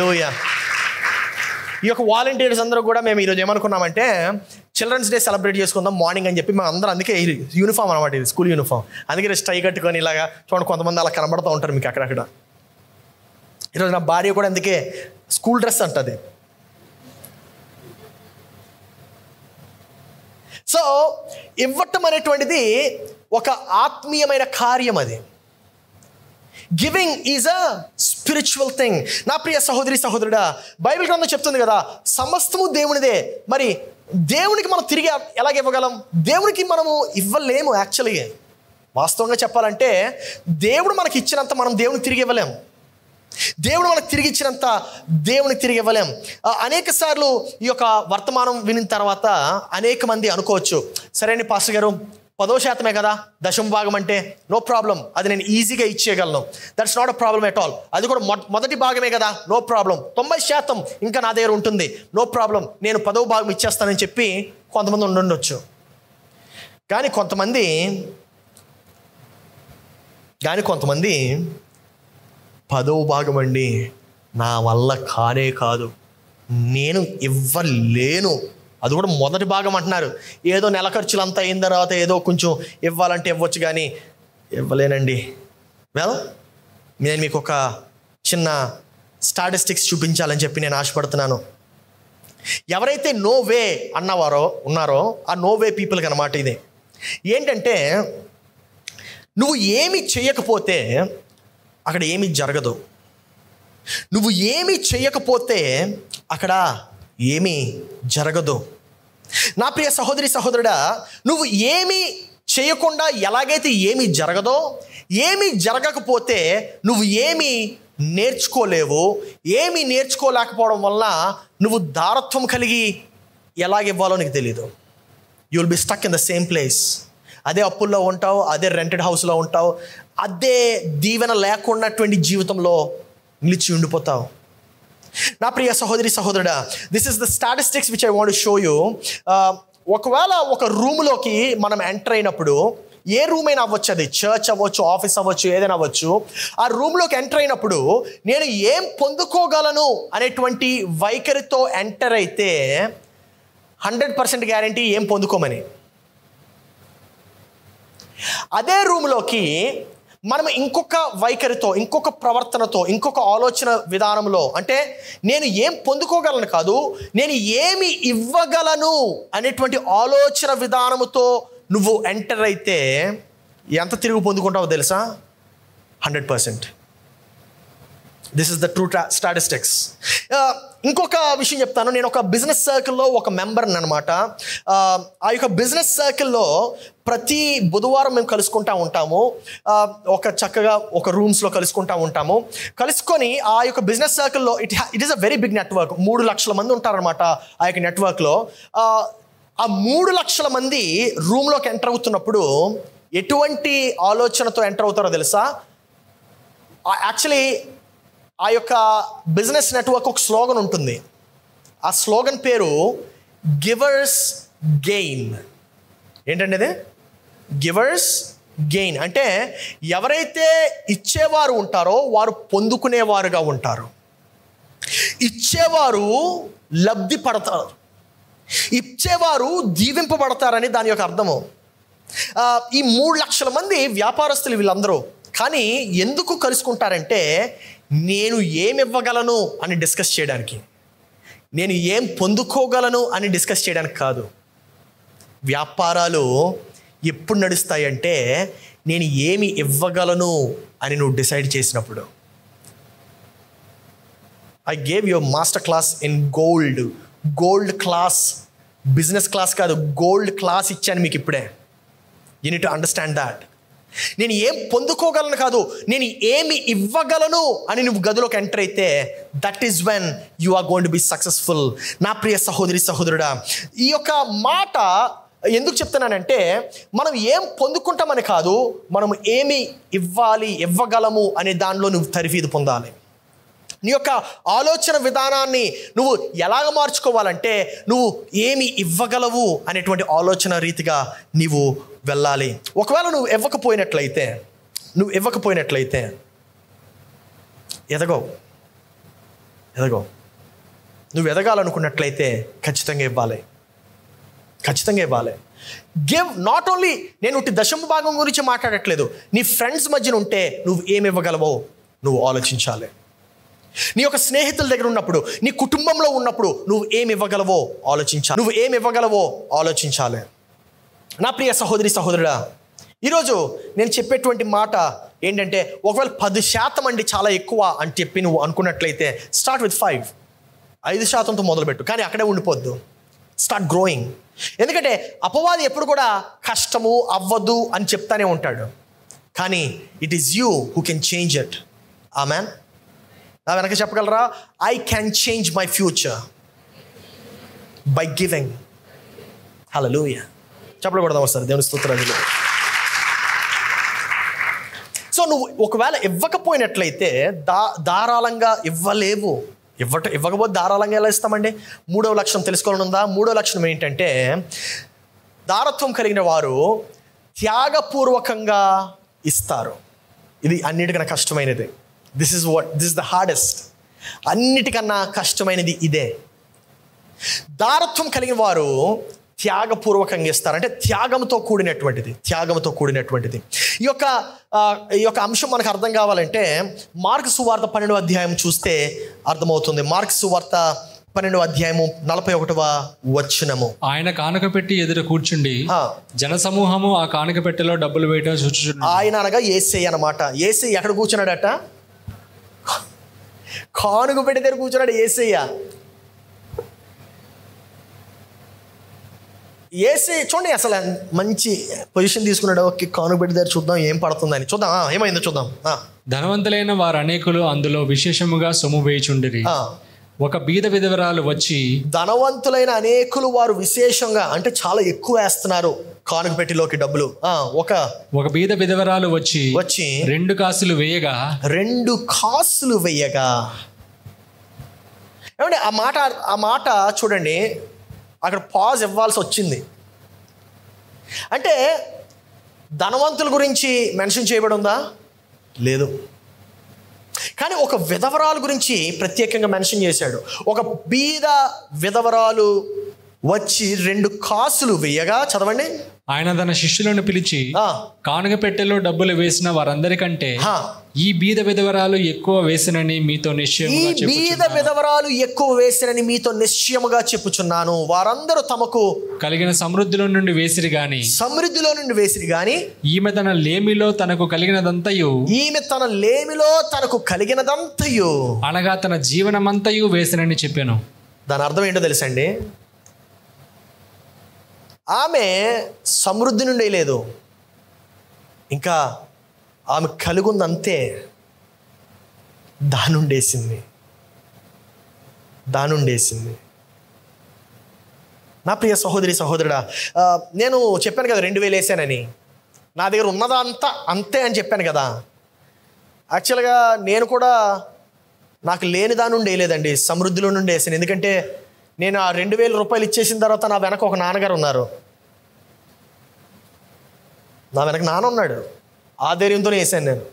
ఈ యొక్క వాలంటీర్స్ అందరూ కూడా మేము ఈరోజు ఏమనుకున్నామంటే చిల్డ్రన్స్ డే సెలబ్రేట్ చేసుకుందాం మార్నింగ్ అని చెప్పి మేము అందరం అందుకే యూనిఫామ్ అనమాట ఇది స్కూల్ యూనిఫామ్ అందుకే స్టై కట్టుకొని ఇలాగా చూడండి కొంతమంది అలా కనబడుతూ ఉంటారు మీకు అక్కడక్కడ ఈరోజు నా భార్య కూడా అందుకే స్కూల్ డ్రెస్ అంటది సో ఇవ్వటం అనేటువంటిది ఒక ఆత్మీయమైన కార్యం అది giving is a spiritual thing నా ప్రియ సహోదరి సహోదరుడా బైబిల్ గ్రంథం చెప్తుంది కదా సమస్తము దేవునిదే మరి దేవునికి మనం తిరిగి ఎలాగ ఇవ్వగలం దేవునికి మనము ఇవ్వలేము యాక్చువల్గా వాస్తవంగా చెప్పాలంటే దేవుడు మనకి ఇచ్చినంత మనం దేవునికి తిరిగి ఇవ్వలేము దేవుడు మనకు తిరిగి ఇచ్చినంత దేవునికి తిరిగి ఇవ్వలేం ఆ, అనేక సార్లు ఈ యొక్క వర్తమానం వినిన తర్వాత అనేక మంది అనుకోవచ్చు సరే అండి పాస్టర్ గారు పదో శాతమే కదా దశమ భాగం అంటే నో ప్రాబ్లం అది నేను ఈజీగా ఇచ్చేయగలను that's not a problem at all అది కూడా మొ- మొదటి భాగమే కదా నో ప్రాబ్లం తొంభై శాతం ఇంకా నా దగ్గర ఉంటుంది నో ప్రాబ్లం నేను పదవ భాగం ఇచ్చేస్తానని చెప్పి కొంతమంది ఉండుండొచ్చు కానీ కొంతమంది కానీ కొంతమంది పదవ భాగం అండి నా వల్ల కానే కాదు నేను ఇవ్వలేను అది కూడా మొదటి భాగం అంటున్నారు ఏదో నెల ఖర్చులు అంతా అయిన తర్వాత ఏదో కొంచెం ఇవ్వాలంటే ఇవ్వచ్చు కానీ ఇవ్వలేనండి వెల్ నేను మీకు ఒక చిన్న స్టాటిస్టిక్స్ చూపించాలని చెప్పి నేను ఆశపడుతున్నాను ఎవరైతే నో వే అన్నవారో ఉన్నారో ఆ నో వే పీపుల్కి అనమాట ఇది ఏంటంటే నువ్వు ఏమి చేయకపోతే అక్కడ ఏమీ జరగదు నువ్వు ఏమీ చేయకపోతే అక్కడ ఏమీ జరగదు నా ప్రియ సహోదరి సహోదరుడా నువ్వు ఏమీ చేయకుండా ఎలాగైతే ఏమీ జరగదో ఏమీ జరగకపోతే నువ్వు ఏమీ నేర్చుకోలేవు ఏమీ నేర్చుకోలేకపోవడం వల్ల నువ్వు దారత్వం కలిగి ఎలాగివ్వాలో నీకు తెలియదు you will be stuck in the same place అదే అప్పుల్లో ఉంటావు అదే రెంటెడ్ హౌస్లో ఉంటావు అదే దీవెన లేకున్నటువంటి జీవితంలో నిలిచి ఉండిపోతావు నా ప్రియ సహోదరి సహోదరుడా this is the statistics which I want show you ఒకవేళ ఒక రూమ్లోకి మనం ఎంటర్ అయినప్పుడు ఏ రూమ్ అయినా అవ్వచ్చు అది చర్చ్ అవ్వచ్చు ఆఫీస్ అవ్వచ్చు ఏదైనా అవ్వచ్చు ఆ రూమ్లోకి ఎంటర్ అయినప్పుడు నేను ఏం పొందుకోగలను అనేటువంటి వైఖరితో ఎంటర్ అయితే హండ్రెడ్ పర్సెంట్ గ్యారంటీ ఏం పొందుకోమని అదే రూమ్లోకి మనం ఇంకొక వైఖరితో ఇంకొక ప్రవర్తనతో ఇంకొక ఆలోచన విధానంలో అంటే నేను ఏం పొందుకోగలను కాదు నేను ఏమి ఇవ్వగలను అనేటువంటి ఆలోచన విధానముతో నువ్వు ఎంటర్ అయితే ఎంత తిరుగు పొందుకుంటావో తెలుసా hundred percent this is the true statistics ఇంకొక విషయం చెప్తాను నేను ఒక బిజినెస్ సర్కిల్లో ఒక మెంబర్ని అనమాట ఆ యొక్క బిజినెస్ సర్కిల్లో ప్రతి బుధవారం మేము కలుసుకుంటా ఉంటాము ఆ, ఒక చక్కగా ఒక రూమ్స్లో కలుసుకుంటా ఉంటాము కలుసుకొని ఆ యొక్క బిజినెస్ సర్కిల్లో it it is a very big network మూడు లక్షల మంది ఉంటారనమాట ఆ యొక్క నెట్వర్క్లో ఆ మూడు లక్షల మంది రూమ్లోకి ఎంటర్ అవుతున్నప్పుడు ఎటువంటి ఆలోచనతో ఎంటర్ అవుతారో తెలుసా యాక్చువల్లీ ఆ యొక్క బిజినెస్ నెట్వర్క్ ఒక స్లోగన్ ఉంటుంది ఆ స్లోగన్ పేరు గివర్స్ గెయిన్ ఏంటండి అది గివర్స్ గెయిన్ అంటే ఎవరైతే ఇచ్చేవారు ఉంటారో వారు పొందుకునేవారుగా ఉంటారు ఇచ్చేవారు లబ్ధి పడతారు ఇచ్చేవారు దీవింపబడతారని దాని యొక్క అర్థము ఆ, ఈ మూడు లక్షల మంది వ్యాపారస్తులు వీళ్ళందరూ కానీ ఎందుకు కలుసుకుంటారంటే నేను ఏమి ఇవ్వగలను అని డిస్కస్ చేయడానికి నేను ఏం పొందుకోగలను అని డిస్కస్ చేయడానికి కాదు వ్యాపారాలు ఎప్పుడు నడుస్తాయంటే నేను ఏమి ఇవ్వగలను అని నువ్వు డిసైడ్ చేసినప్పుడు I gave your master class in gold gold class business class కాదు గోల్డ్ క్లాస్ ఇచ్చాను మీకు ఇప్పుడే యూ నీట్ అండర్స్టాండ్ దాట్ నేను ఏం పొందుకోగలను కాదు నేను ఏమి ఇవ్వగలను అని నువ్వు గదిలోకి ఎంటర్ అయితే that is when you are going to be successful నా ప్రియ సహోదరి సహోదరుడా ఈ యొక్క మాట ఎందుకు చెప్తున్నానంటే మనం ఏం పొందుకుంటామని కాదు మనం ఏమి ఇవ్వాలి ఇవ్వగలము అనే దానిలో నువ్వు తరిఫీదు పొందాలి నీ యొక్క ఆలోచన విధానాన్ని నువ్వు ఎలాగ మార్చుకోవాలంటే నువ్వు ఏమి ఇవ్వగలవు అనేటువంటి ఆలోచన రీతిగా నీవు వెళ్ళాలి ఒకవేళ నువ్వు ఇవ్వకపోయినట్లయితే నువ్వు ఇవ్వకపోయినట్లయితే ఎదగో ఎదగో నువ్వు ఎదగాలనుకున్నట్లయితే ఖచ్చితంగా ఇవ్వాలి ఖచ్చితంగా ఇవ్వాలి గివ్ నాట్ ఓన్లీ నేను ఉట్టి దశమ భాగం గురించి మాట్లాడట్లేదు నీ ఫ్రెండ్స్ మధ్యన ఉంటే నువ్వు ఏమి ఇవ్వగలవో నువ్వు ఆలోచించాలి నీ యొక్క స్నేహితుల దగ్గర ఉన్నప్పుడు నీ కుటుంబంలో ఉన్నప్పుడు నువ్వు ఏమి ఇవ్వగలవో ఆలోచించాలి నువ్వు ఏమి ఇవ్వగలవో ఆలోచించాలి నా ప్రియ సహోదరి సహోదరుడా ఈరోజు నేను చెప్పేటువంటి మాట ఏంటంటే ఒకవేళ పది శాతం అండి చాలా ఎక్కువ అని చెప్పి నువ్వు అనుకున్నట్లయితే స్టార్ట్ విత్ ఫైవ్ ఐదు శాతంతో మొదలుపెట్టు కానీ అక్కడే ఉండిపోద్దు స్టార్ట్ గ్రోయింగ్ ఎందుకంటే అపవాది ఎప్పుడు కూడా కష్టము అవ్వదు అని చెప్తానే ఉంటాడు కానీ it is you who can change it ఆ మ్యాన్ నా వెనక చెప్పగలరా I can change my future by giving hello చెప్పలు కొడదాం వస్తారు దేవుని స్తోత్రాలు సో నువ్వు ఒకవేళ ఇవ్వకపోయినట్లయితే దా ధారాళంగా ఇవ్వలేవు ఇవ్వట ఇవ్వకపోతే ధారాళంగా ఎలా ఇస్తామండి మూడవ లక్షణం తెలుసుకోవాలని ఉందా మూడో లక్షణం ఏంటంటే దారత్వం కలిగిన వారు త్యాగపూర్వకంగా ఇస్తారు ఇది అన్నిటికన్నా కష్టమైనది this is what this is the hardest అన్నిటికన్నా కష్టమైనది ఇదే దారత్వం కలిగిన వారు త్యాగపూర్వకంగా ఇస్తారు అంటే త్యాగంతో కూడినటువంటిది త్యాగంతో కూడినటువంటిది ఈ యొక్క ఆ, ఈ యొక్క అంశం మనకు అర్థం కావాలంటే మార్క్ సువార్త పన్నెండవ అధ్యాయం చూస్తే అర్థమవుతుంది మార్క్ సువార్త పన్నెండవ అధ్యాయము నలభై ఒకటవ వచనము ఆయన కానుక పెట్టి ఎదుట కూర్చుండి ఆ, జనసమూహము ఆ కానుక పెట్టెలో డబ్బులు వేయటం చూచుచుండు ఆయన అనగా ఏసై అనమాట ఏసై ఎక్కడ కూర్చున్నాడట కానుక పెట్టి దగ్గర కూర్చున్నాడు ఏసయ్య ఏసై చూడండి అసలు మంచి పొజిషన్ తీసుకున్నాడు ఓకే కానుక పెట్టి దగ్గర చూద్దాం ఏం పడుతుందని చూద్దాం ఆ, ఏమైందో చూద్దాం ఆ, ధనవంతులైన వారు అనేకులు అందులో విశేషముగా సొమ్ము వేయుచుండిరి ఆ. ఒక బీద విధవరాలు వచ్చి ధనవంతులైన అనేకులు వారు విశేషంగా అంటే చాలా ఎక్కువ వేస్తున్నారు కానుక పెట్టిలోకి డబ్బులు ఆ, ఒక ఒక బీద విధవరాలు వచ్చి వచ్చి రెండు కాసులు వేయగా రెండు కాసులు వెయ్యగా ఏమంటే ఆ మాట ఆ మాట చూడండి అక్కడ పాజ్ ఇవ్వాల్సి వచ్చింది అంటే ధనవంతుల గురించి మెన్షన్ చేయబడి ఉందా లేదు కానీ ఒక విధవరాలు గురించి ప్రత్యేకంగా మెన్షన్ చేశాడు ఒక బీద విధవరాలు వచ్చి రెండు కాసులు వెయ్యగా చదవండి ఆయన తన శిష్యులను పిలిచి ఆ, కానుక పెట్టెలో డబ్బులు వేసిన వారందరికంటే హా. ఈ బీద విధవరాలు ఎక్కువ వేసినని మీతో ఈ నిశ్చయముగా బీద చెప్పుచున్నాను. విధవరాలు ఎక్కువ వేసినని మీతో నిశ్చయముగా చెప్పుచున్నాను వారందరూ తమకు కలిగిన సమృద్ధిలో నుండి వేసిరి గాని సమృద్ధిలో నుండి వేసిరి గాని ఈమె తన లేమిలో తనకు కలిగినదంతయు ఈమె తన లేమిలో తనకు కలిగినదంతయు అనగా తన జీవనమంతయు వేసినని చెప్పాను దాని అర్థం ఏంటో తెలుసండి ఆమె సమృద్ధి నుండి లేదు ఇంకా ఆమె కలిగింది అంతే దానుండేసింది దానుండేసింది నా ప్రియ సహోదరి సహోదరుడా ఆ, నేను చెప్పాను కదా రెండు వేలు వేసానని నా దగ్గర ఉన్నదా అంతా అంతే అని చెప్పాను కదా యాక్చువల్గా నేను కూడా నాకు లేని దాని నుండి వేయలేదండి సమృద్ధిలో నుండి వేసాను ఎందుకంటే నేను ఆ రెండు వేల రూపాయలు ఇచ్చేసిన తర్వాత నా వెనక ఒక నాన్నగారు ఉన్నారు నా వెనక నాన్న ఉన్నాడు ఆ ధైర్యంతోనే వేసాను నేను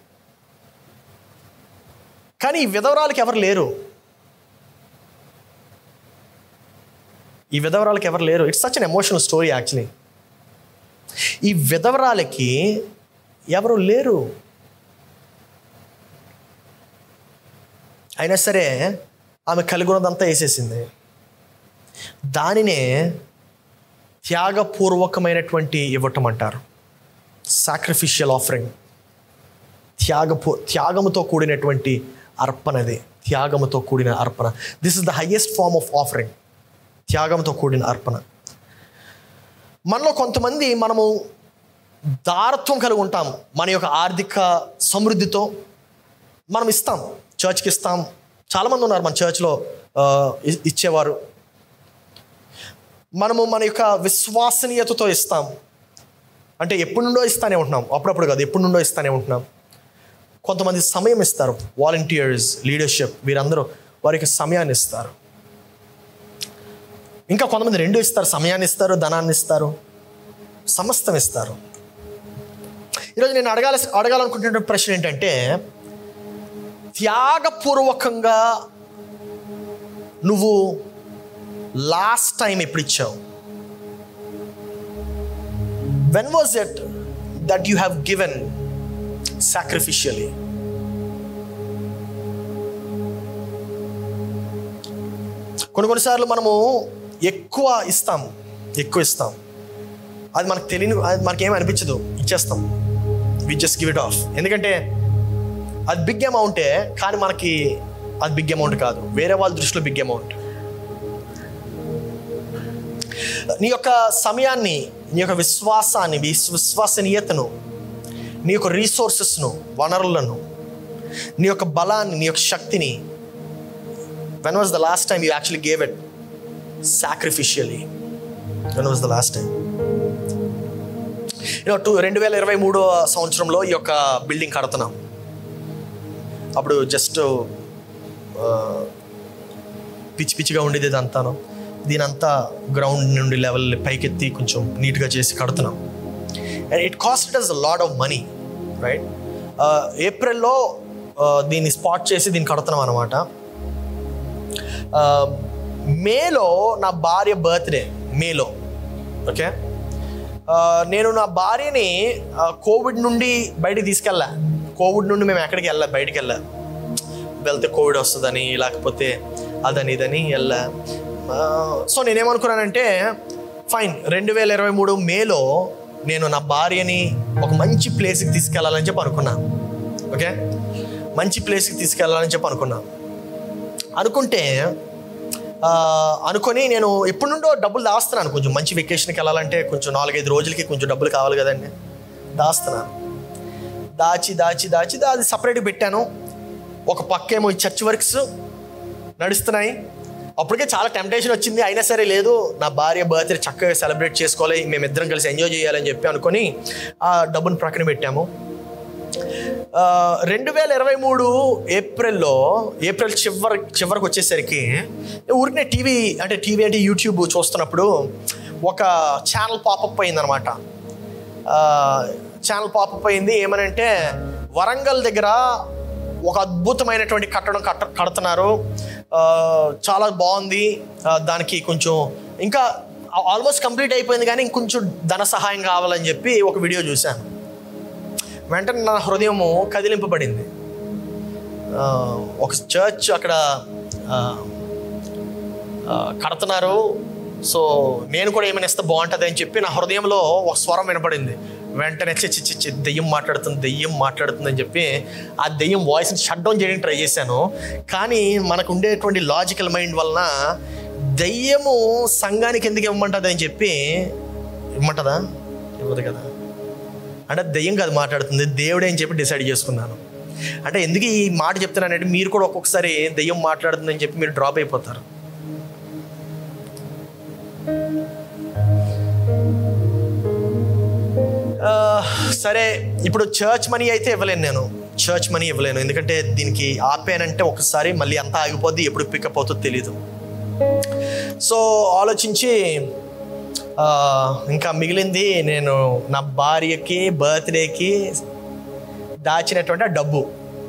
కానీ ఈ విధవరాలకి ఎవరు లేరు ఈ విధవరాలకి ఎవరు లేరు it's such an emotional story actually ఈ విధవరాలకి ఎవరు లేరు అయినా సరే ఆమె కలిగి ఉన్నదంతా వేసేసింది దానినే త్యాగపూర్వకమైనటువంటి ఇవ్వటం అంటారు సాక్రిఫిషియల్ ఆఫరింగ్ త్యాగపూ త్యాగముతో కూడినటువంటి అర్పణది త్యాగముతో కూడిన అర్పణ this is the highest form of offering త్యాగంతో కూడిన అర్పణ మనలో కొంతమంది మనము దారత్వం కలిగి ఉంటాం మన యొక్క ఆర్థిక సమృద్ధితో మనం ఇస్తాం చర్చ్కి ఇస్తాం చాలామంది ఉన్నారు మన చర్చ్లో ఆ, ఇ- ఇచ్చేవారు మనము మన యొక్క విశ్వసనీయతతో ఇస్తాం అంటే ఎప్పటి నుండో ఇస్తానే ఉంటున్నాం అప్పుడప్పుడు కాదు ఎప్పటి నుండో ఇస్తానే ఉంటున్నాం కొంతమంది సమయం ఇస్తారు వాలంటీర్స్ లీడర్షిప్ వీరందరూ వారికి సమయాన్ని ఇస్తారు ఇంకా కొంతమంది రెండు ఇస్తారు సమయాన్ని ఇస్తారు ధనాన్ని ఇస్తారు సమస్తం ఇస్తారు ఈరోజు నేను అడగాల అడగాలనుకుంటున్న ప్రశ్న ఏంటంటే త్యాగపూర్వకంగా నువ్వు లాస్ట్ టైం ఎప్పుడు ఇచ్చావు when was it that you have given sacrificially కొన్ని కొన్నిసార్లు మనము ఎక్కువ ఇస్తాం ఎక్కువ ఇస్తాం అది మనకు తెలియని అది మనకేం అనిపించదు ఇచ్చేస్తాం we just give it off ఎందుకంటే అది బిగ్ అమౌంటే కానీ మనకి అది బిగ్ అమౌంట్ కాదు వేరే వాళ్ళ దృష్టిలో బిగ్ అమౌంట్ నీ యొక్క సమయాన్ని నీ యొక్క విశ్వాసాన్ని విశ్వ- విశ్వసనీయతను నీ యొక్క రీసోర్సెస్ను వనరులను నీ యొక్క బలాన్ని నీ యొక్క శక్తిని when was the last time you actually gave it sacrificially when was the last time two రెండు వేల ఇరవై మూడో సంవత్సరంలో ఈ యొక్క బిల్డింగ్ కడుతున్నాం అప్పుడు జస్ట్ పిచ్చి పిచ్చిగా ఉండేది ఇదంతాను దీనంతా గ్రౌండ్ నుండి లెవెల్ పైకెత్తి కొంచెం నీట్గా చేసి కడుతున్నాం and it cost us lot of money right ఏప్రిల్లో దీన్ని స్పాట్ చేసి దీన్ని కడుతున్నాం అనమాట మేలో నా భార్య బర్త్డే మేలో ఓకే నేను నా భార్యని ఆ, కోవిడ్ నుండి బయటికి తీసుకెళ్ళా కోవిడ్ నుండి మేము ఎక్కడికి వెళ్ళా బయటికి వెళ్ళా వెళ్తే కోవిడ్ వస్తుందని లేకపోతే అదని ఇదని వెళ్ళా ఆ, సో నేనేమనుకున్నానంటే ఫైన్ రెండు వేల ఇరవై మూడు మేలో నేను నా భార్యని ఒక మంచి ప్లేస్కి తీసుకెళ్ళాలని చెప్పి అనుకున్నా ఓకే మంచి ప్లేస్కి తీసుకెళ్ళాలని చెప్పి అనుకున్నా అనుకుంటే ఆ, అనుకొని నేను ఎప్పటి నుండో డబ్బులు దాస్తున్నాను కొంచెం మంచి వెకేషన్కి వెళ్ళాలంటే కొంచెం నాలుగైదు రోజులకి కొంచెం డబ్బులు కావాలి కదండి దాస్తున్నాను దాచి దాచి దాచి దా- అది సపరేట్గా పెట్టాను ఒక పక్కేమో ఈ చర్చ్ వర్క్స్ నడుస్తున్నాయి అప్పటికే చాలా టెంప్టేషన్ వచ్చింది అయినా సరే లేదు నా భార్య బర్త్డే చక్కగా సెలబ్రేట్ చేసుకోవాలి మేమిద్దరం కలిసి ఎంజాయ్ చేయాలని చెప్పి అనుకొని ఆ డబ్బును ప్రక్కన పెట్టాము ఆ, రెండు వేల ఇరవై మూడు ఏప్రిల్లో ఏప్రిల్ చివరి చివరికి వచ్చేసరికి ఊరికే టీవీ అంటే టీవీ అంటే యూట్యూబ్ చూస్తున్నప్పుడు ఒక ఛానల్ పాపప్ అయిందనమాట ఛానల్ పాపప్ అయింది ఏమనంటే వరంగల్ దగ్గర ఒక అద్భుతమైనటువంటి కట్టడం కట్ట కడుతున్నారు ఆ, చాలా బాగుంది ఆ, దానికి కొంచెం ఇంకా ఆల్మోస్ట్ కంప్లీట్ అయిపోయింది కానీ ఇంకొంచెం ధన సహాయం కావాలని చెప్పి ఒక వీడియో చూశాను వెంటనే నా హృదయము కదిలింపబడింది ఆ, ఒక చర్చ్ అక్కడ ఆ, ఆ, కడుతున్నారు సో నేను కూడా ఏమైనా ఇస్తే బాగుంటుంది అని చెప్పి నా హృదయంలో ఒక స్వరం వినపడింది వెంటనే చిచ్చి చిచ్చి దెయ్యం మాట్లాడుతుంది దెయ్యం మాట్లాడుతుంది అని చెప్పి ఆ దెయ్యం వాయిస్ని షట్ డౌన్ చేయడానికి ట్రై చేశాను కానీ మనకు ఉండేటువంటి లాజికల్ మైండ్ వలన దెయ్యము సంఘానికి ఎందుకు ఇవ్వమంటుంది అని చెప్పి ఇవ్వమంటుందా ఇవ్వదు కదా అంటే దెయ్యం కాదు మాట్లాడుతుంది దేవుడే అని చెప్పి డిసైడ్ చేసుకున్నాను అంటే ఎందుకు ఈ మాట చెప్తున్నానంటే మీరు కూడా ఒక్కొక్కసారి దెయ్యం మాట్లాడుతుందని చెప్పి మీరు డ్రాప్ అయిపోతారు ఆ, సరే ఇప్పుడు చర్చ్ మనీ అయితే ఇవ్వలేను నేను చర్చ్ మనీ ఇవ్వలేను ఎందుకంటే దీనికి ఆపానంటే ఒకసారి మళ్ళీ అంతా ఆగిపోద్ది ఎప్పుడు పికప్ అవుతుందో తెలీదు సో ఆలోచించి ఆ, ఇంకా మిగిలింది నేను నా భార్యకి బర్త్డేకి దాచినటువంటి ఆ డబ్బు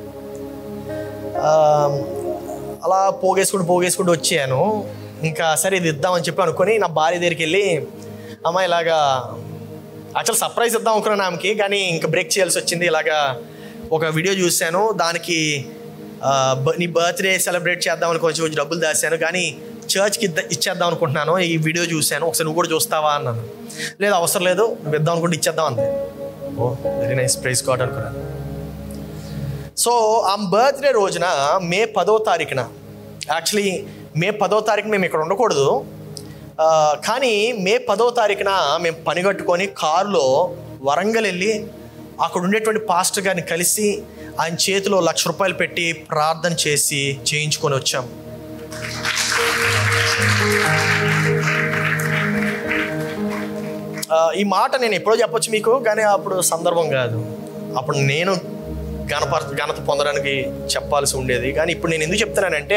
ఆ, అలా పోగేసుకుంటూ పోగేసుకుంటూ వచ్చాను ఇంకా సరే ఇది ఇద్దామని చెప్పి అనుకొని నా భార్య దగ్గరికి వెళ్ళి అమ్మ ఇలాగా యాక్చువల్ సర్ప్రైజ్ ఇద్దాం అనుకున్నాను ఆమెకి కానీ ఇంకా బ్రేక్ చేయాల్సి వచ్చింది ఇలాగా ఒక వీడియో చూశాను దానికి ఆ, బ- నీ బర్త్డే సెలబ్రేట్ చేద్దాం అని కొంచెం కొంచెం డబ్బులు దాచాను కానీ చర్చ్కి ఇద్ద ఇచ్చేద్దాం అనుకుంటున్నాను ఈ వీడియో చూశాను ఒకసారి నువ్వు కూడా చూస్తావా అన్నాను లేదు అవసరం లేదు నువ్వు ఇద్దాం అనుకుంటే ఇచ్చేద్దాం అంతే oh very nice prize caught అనుకున్నాను సో ఆ బర్త్డే రోజున మే పదో తారీఖున యాక్చువల్లీ మే పదో తారీఖున మేము ఇక్కడ ఉండకూడదు ఆ, కానీ మే పదో తారీఖున మేము పని కట్టుకొని కారులో వరంగల్ వెళ్ళి అక్కడ ఉండేటువంటి పాస్టర్ గారిని కలిసి ఆయన చేతిలో లక్ష రూపాయలు పెట్టి ప్రార్థన చేసి చేయించుకొని వచ్చాం ఆ, ఈ మాట నేను ఎప్పుడో చెప్పొచ్చు మీకు కానీ అప్పుడు సందర్భం కాదు అప్పుడు నేను ఘనపర ఘనత పొందడానికి చెప్పాల్సి ఉండేది కానీ ఇప్పుడు నేను ఎందుకు చెప్తున్నానంటే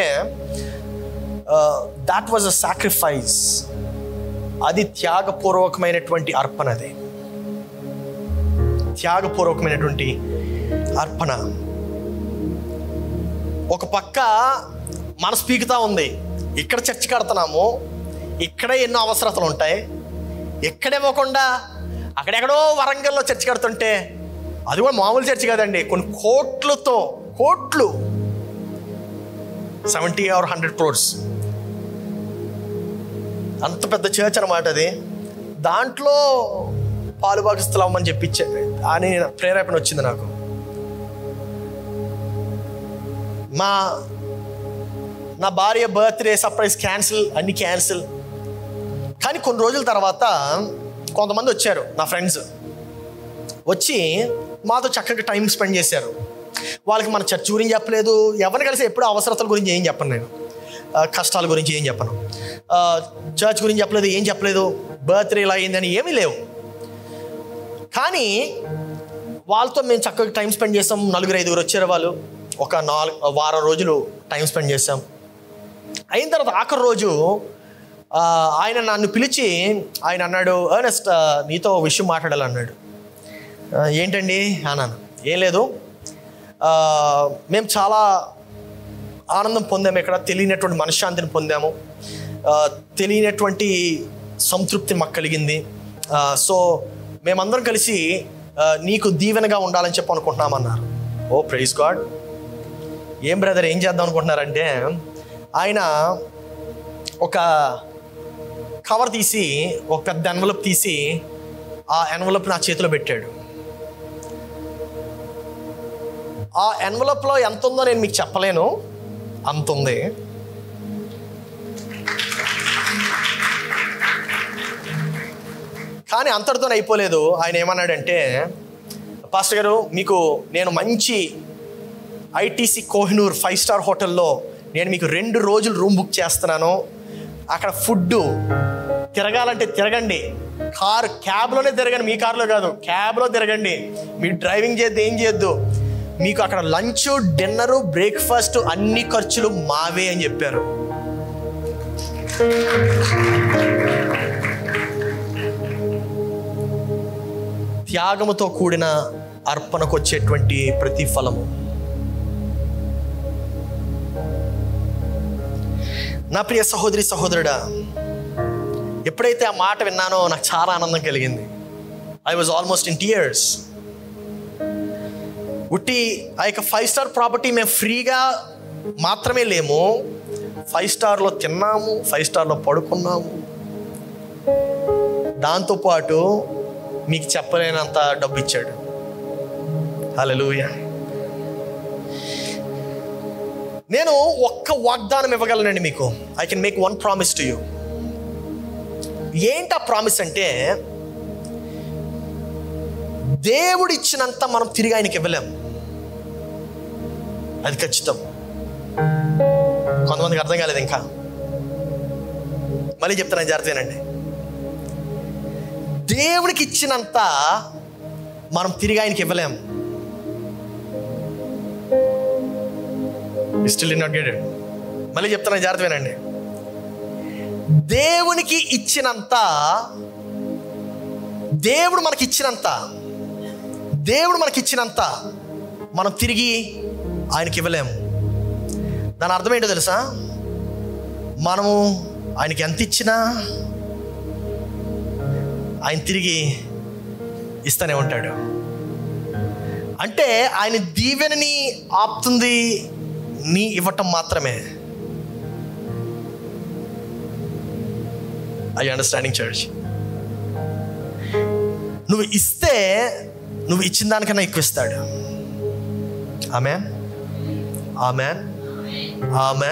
దాట్ వాజ్ అ సాక్రిఫైస్ అది త్యాగపూర్వకమైనటువంటి అర్పణ అది త్యాగపూర్వకమైనటువంటి అర్పణ ఒక పక్క మనసు పీకుతా ఉంది ఇక్కడ చర్చి కడుతున్నాము ఇక్కడే ఎన్నో అవసరతలు ఉంటాయి ఎక్కడివ్వకుండా అక్కడెక్కడో వరంగల్లో చర్చి కడుతుంటే అది కూడా మామూలు చర్చి కాదండి కొన్ని కోట్లతో కోట్లు సెవెంటీ ఆర్ హండ్రెడ్ క్రోర్స్ అంత పెద్ద చర్చ్ అనమాట అది దాంట్లో పాలు భాగస్తులు అవ్వమని చెప్పించే అని ప్రేరేపణ వచ్చింది నాకు మా నా భార్య బర్త్డే సర్ప్రైజ్ క్యాన్సిల్ అన్ని క్యాన్సిల్ కానీ కొన్ని రోజుల తర్వాత కొంతమంది వచ్చారు నా ఫ్రెండ్స్ వచ్చి మాతో చక్కగా టైం స్పెండ్ చేశారు వాళ్ళకి మన చర్చ్ గురించి చెప్పలేదు ఎవరిని కలిసి ఎప్పుడు అవసరతల గురించి ఏం చెప్పను నేను ఆ, కష్టాల గురించి ఏం చెప్పను ఆ, చర్చ్ గురించి చెప్పలేదు ఏం చెప్పలేదు బర్త్డే ఇలా అయిందని ఏమీ లేవు కానీ వాళ్ళతో మేము చక్కగా టైం స్పెండ్ చేసాం నలుగురు ఐదుగురు వచ్చారు వాళ్ళు ఒక నాలుగు వారం రోజులు టైం స్పెండ్ చేసాం అయిన తర్వాత ఆఖరి రోజు ఆ, ఆయన నన్ను పిలిచి ఆయన అన్నాడు అర్నెస్ట్ నీతో ఓ విషయం మాట్లాడాలి అన్నాడు "ఆ, ఏంటండి అన్నాను ఏం లేదు ఆ, మేము చాలా ఆనందం పొందాము ఇక్కడ తెలియనటువంటి మనశ్శాంతిని పొందాము ఆ, తెలియనటువంటి సంతృప్తి మాకు కలిగింది ఆ, సో మేమందరం కలిసి ఆ, నీకు దీవెనగా ఉండాలని చెప్పి అనుకుంటున్నామన్నారు ఓ ప్రైజ్ గాడ్ ఏం బ్రదర్ ఏం చేద్దాం అనుకుంటున్నారంటే ఆయన ఒక కవర్ తీసి ఒక పెద్ద ఎన్వలప్ తీసి ఆ ఎన్వలప్ నా చేతిలో పెట్టాడు ఆ ఎన్వలప్లో ఎంత ఉందో నేను మీకు చెప్పలేను అంత ఉంది కానీ అంతటితో అయిపోలేదు ఆయన ఏమన్నాడంటే పాస్టర్ గారు మీకు నేను మంచి ఐటీసీ కోహినూర్ ఫైవ్ స్టార్ హోటల్లో నేను మీకు రెండు రోజులు రూమ్ బుక్ చేస్తున్నాను అక్కడ ఫుడ్ తిరగాలంటే తిరగండి కారు క్యాబ్లోనే తిరగండి మీ కార్లో కాదు క్యాబ్లో తిరగండి మీరు డ్రైవింగ్ చేద్దు ఏం చేయొద్దు మీకు అక్కడ లంచ్ డిన్నరు బ్రేక్ఫాస్ట్ అన్ని ఖర్చులు మావే అని చెప్పారు త్యాగముతో కూడిన అర్పణకు వచ్చేటువంటి ప్రతిఫలము నా ప్రియ సహోదరి సహోదరుడా ఎప్పుడైతే ఆ మాట విన్నానో నాకు చాలా ఆనందం కలిగింది I was almost in tears ఉట్టి ఆ యొక్క ఫైవ్ స్టార్ ప్రాపర్టీ మేము ఫ్రీగా మాత్రమే లేము ఫైవ్ స్టార్లో తిన్నాము ఫైవ్ స్టార్లో పడుకున్నాము దాంతోపాటు మీకు చెప్పలేనంత డబ్బు ఇచ్చాడు హల్లెలూయా నేను ఒక్క వాగ్దానం ఇవ్వగలనండి మీకు I can make one promise to you ఏంటి ఆ ప్రామిస్ అంటే దేవుడు ఇచ్చినంత మనం తిరిగి ఆయనకి ఇవ్వలేం అది ఖచ్చితం కొంతమందికి అర్థం కాలేదు ఇంకా మళ్ళీ చెప్తాను జాగ్రత్తేనండి దేవుడికి ఇచ్చినంత మనం తిరిగి ఆయనకి ఇవ్వలేం స్టిల్ నాట్ గెటెడ్ మళ్ళీ చెప్తాను జాగ్రత్త వినండి దేవునికి ఇచ్చినంత దేవుడు మనకి ఇచ్చినంత దేవుడు మనకి ఇచ్చినంత మనం తిరిగి ఆయనకి ఇవ్వలేము దాని అర్థం ఏంటో తెలుసా మనము ఆయనకి ఎంత ఇచ్చినా ఆయన తిరిగి ఇస్తూనే ఉంటాడు అంటే ఆయన దీవెనని ఆపుతుంది నీ ఇవ్వటం మాత్రమే ఐ అండర్స్టాండింగ్ చర్చ్ నువ్వు ఇస్తే నువ్వు ఇచ్చిన దానికన్నా ఎక్కువ ఇస్తాడు ఆమె ఆమె ఆమె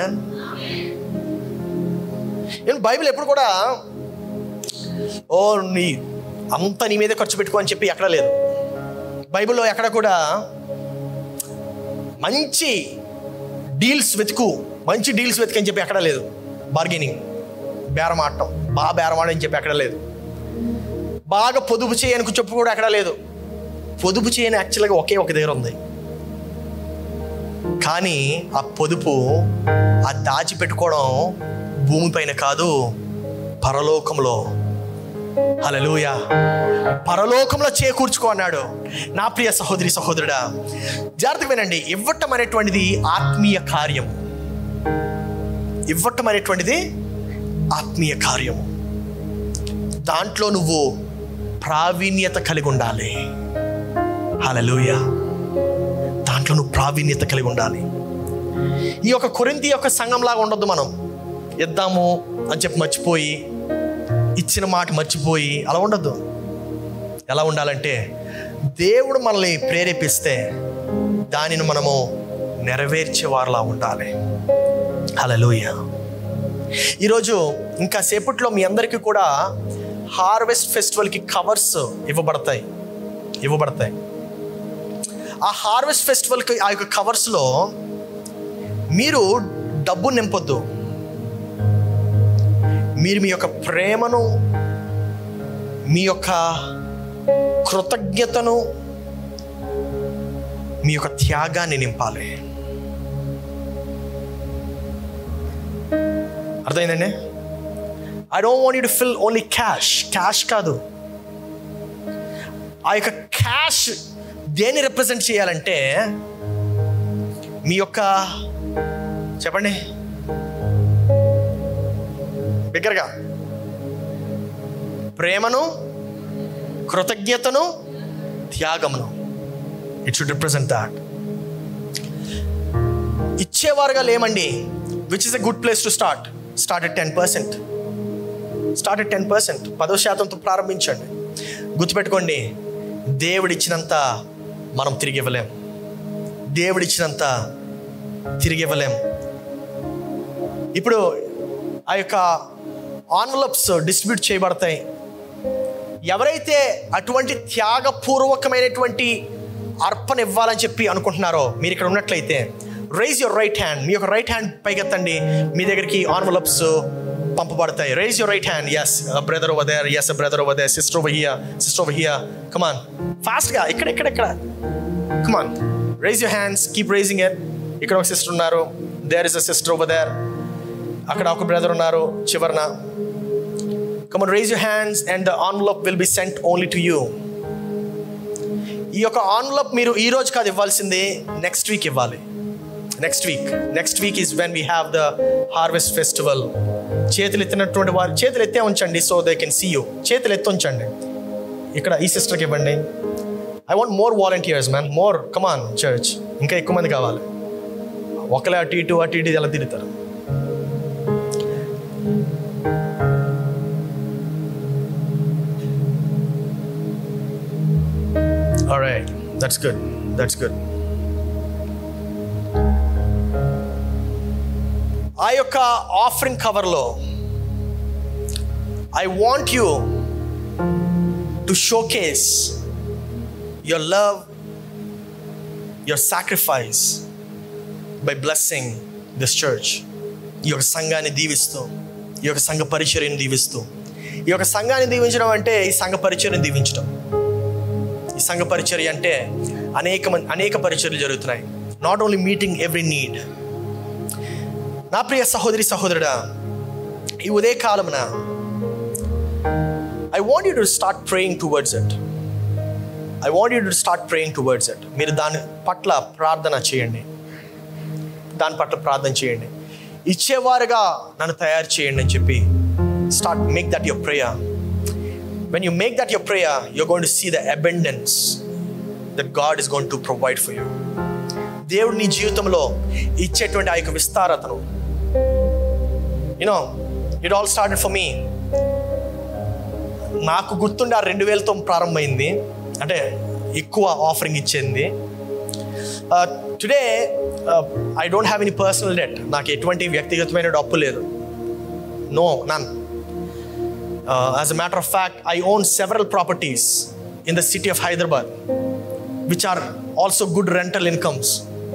నేను బైబిల్ ఎప్పుడు కూడా ఓ నీ అంత నీ మీదే ఖర్చు పెట్టుకో అని చెప్పి ఎక్కడ లేదు బైబిల్లో ఎక్కడ కూడా మంచి డీల్స్ వెతుకు మంచి డీల్స్ వెతుకని చెప్పి ఎక్కడ లేదు బార్గెనింగ్ బేరం ఆడటం బాగా బేరం ఆడని చెప్పి ఎక్కడ లేదు బాగా పొదుపు చేయని చెప్పు కూడా ఎక్కడ లేదు పొదుపు చేయని యాక్చువల్గా ఒకే ఒక దగ్గర ఉంది కానీ ఆ పొదుపు ఆ దాచిపెట్టుకోవడం భూమిపైన కాదు పరలోకంలో హలలుయ పరలోకంలో చేకూర్చుకో అన్నాడు నా ప్రియ సహోదరి సహోదరుడా జాగ్రత్తగా వినండి ఇవ్వటం అనేటువంటిది ఆత్మీయ కార్యం ఇవ్వటం అనేటువంటిది ఆత్మీయ కార్యము దాంట్లో నువ్వు ప్రావీణ్యత కలిగి ఉండాలి హలలుయ దాంట్లో నువ్వు ప్రావీణ్యత కలిగి ఉండాలి ఈ యొక్క కొరింతి యొక్క సంఘంలాగా ఉండొద్దు మనం ఇద్దాము అని చెప్పి మర్చిపోయి ఇచ్చిన మాట మర్చిపోయి అలా ఉండద్దు ఎలా ఉండాలంటే దేవుడు మనల్ని ప్రేరేపిస్తే దానిని మనము నెరవేర్చేవారులా ఉండాలి హలలుయ ఈరోజు ఇంకా సేపట్లో మీ అందరికీ కూడా హార్వెస్ట్ ఫెస్టివల్కి కవర్స్ ఇవ్వబడతాయి ఇవ్వబడతాయి ఆ హార్వెస్ట్ ఫెస్టివల్కి ఆ యొక్క కవర్స్లో మీరు డబ్బు నింపొద్దు మీరు మీ యొక్క ప్రేమను మీ యొక్క కృతజ్ఞతను మీ యొక్క త్యాగాన్ని నింపాలి అర్థమైందండి I don't want you to fill only cash cash కాదు ఆ యొక్క క్యాష్ దేన్ని రిప్రజెంట్ చేయాలంటే మీ యొక్క చెప్పండి బిగ్గరగా ప్రేమను కృతజ్ఞతను త్యాగమును ఇట్ షుడ్ రిప్రజెంట్ దాట్ ఇచ్చేవారుగా లేమండి which is a good place to start start at ten percent start at ten percent పదో శాతంతో ప్రారంభించండి గుర్తుపెట్టుకోండి దేవుడిచ్చినంత మనం తిరిగి ఇవ్వలేం దేవుడిచ్చినంత తిరిగి ఇవ్వలేం ఇప్పుడు ఆ యొక్క ఆన్వలప్స్ డిస్ట్రిబ్యూట్ చేయబడతాయి ఎవరైతే అటువంటి త్యాగపూర్వకమైనటువంటి అర్పణ ఇవ్వాలని చెప్పి అనుకుంటున్నారో మీరు ఇక్కడ ఉన్నట్లయితే రైజ్ యువర్ రైట్ హ్యాండ్ మీ యొక్క రైట్ హ్యాండ్ పైకెత్తండి మీ దగ్గరికి ఆన్వలప్స్ పంపబడతాయి raise your right hand yes brother over there yes brother over there sister over here sister over here come on ఫాస్ట్గా ఇక్కడ ఇక్కడ ఇక్కడ come on raise your hands keep raising it ఇక్కడ ఒక సిస్టర్ ఉన్నారు there is a sister over there అక్కడ ఒక brother ఉన్నారు చివరన come on raise your hands and the envelope will be sent only to you ఈ యొక్క ఆన్లప్ మీరు ఈ రోజు కాదు ఇవ్వాల్సింది నెక్స్ట్ వీక్ ఇవ్వాలి next week next week is when we have the harvest festival చేతులు ఎత్తినటువంటి వారు చేతులు ఎత్తే ఉంచండి so they can see you చేతులు ఎత్తి ఉంచండి ఇక్కడ ఈ సిస్టర్కి ఇవ్వండి I want more volunteers man more come on church ఇంకా ఎక్కువ మంది కావాలి ఒకలే అటు ఇటు అటు ఇటు ఎలా తిరుగుతారు Alright, that's good. That's good. ఆ యొక్క ఆఫరింగ్ కవర్లో I want you to showcase your love your sacrifice by blessing this church ఈ యొక్క సంఘాన్ని దీవిస్తూ ఈ యొక్క సంఘ పరిచర్యను దీవిస్తూ ఈ యొక్క సంఘాన్ని దీవించడం అంటే ఈ సంఘ పరిచర్యను దీవించడం ఈ సంఘ పరిచర్య అంటే అనేక మంది అనేక పరిచర్యలు జరుగుతున్నాయి not only meeting every need నా ప్రియ సహోదరి సహోదరుడా ఈ ఉదయ కాలమున I want you to start praying towards it I want you to start praying towards it మీరు దాని పట్ల ప్రార్థన చేయండి దాని పట్ల ప్రార్థన చేయండి ఇచ్చేవారుగా నన్ను తయారు చేయండి అని చెప్పి start make that your prayer when you make that your prayer, you're going to see the abundance that God is going to provide for you. దేవుడు నీ జీవితంలో ఇచ్చేటువంటి ఆ యొక్క విస్తారతను you know it all started for me నాకు గుర్తుండే ఆ రెండు వేలతో ప్రారంభమైంది అంటే ఎక్కువ ఆఫరింగ్ ఇచ్చింది today I don't have any personal debt నాకు ఎటువంటి వ్యక్తిగతమైన అప్పు లేదు no none Uh, as a matter of fact, I own several properties in the city of Hyderabad, which are also good rental incomes.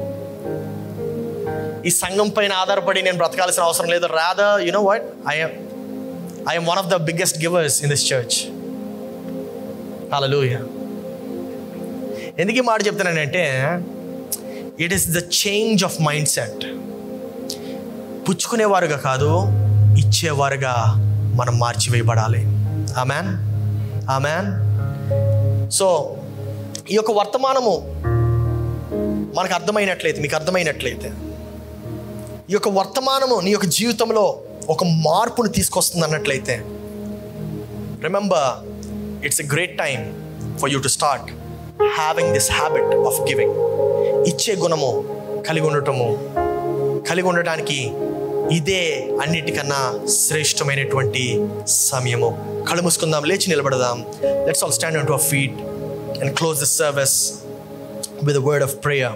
ఈ సంఘం పైన ఆధారపడి నేను బ్రతకాల్సిన అవసరం లేదు rather you know what I'm I'm one of the biggest givers in this church hallelujah ఎందుకు ఈ మాట చెప్తున్నానంటే it is the change of mind set పుచ్చుకునేవారుగా కాదు ఇచ్చేవారుగా మనం మార్చివేయబడాలి ఆమెన్ ఆమెన్ సో ఈ యొక్క వర్తమానము మనకు అర్థమైనట్లయితే మీకు అర్థమైనట్లయితే ఈ యొక్క వర్తమానము నీ యొక్క జీవితంలో ఒక మార్పును తీసుకొస్తుంది అన్నట్లయితే remember it's a great time for you to start having this habit of giving ఇచ్చే గుణము కలిగి ఉండటము కలిగి ఉండటానికి ఇదే అన్నిటికన్నా శ్రేష్టమైనటువంటి సమయము కళ్ళు మూసుకుందాం లేచి నిలబడదాం let's all stand to our feet and close this service with word of prayer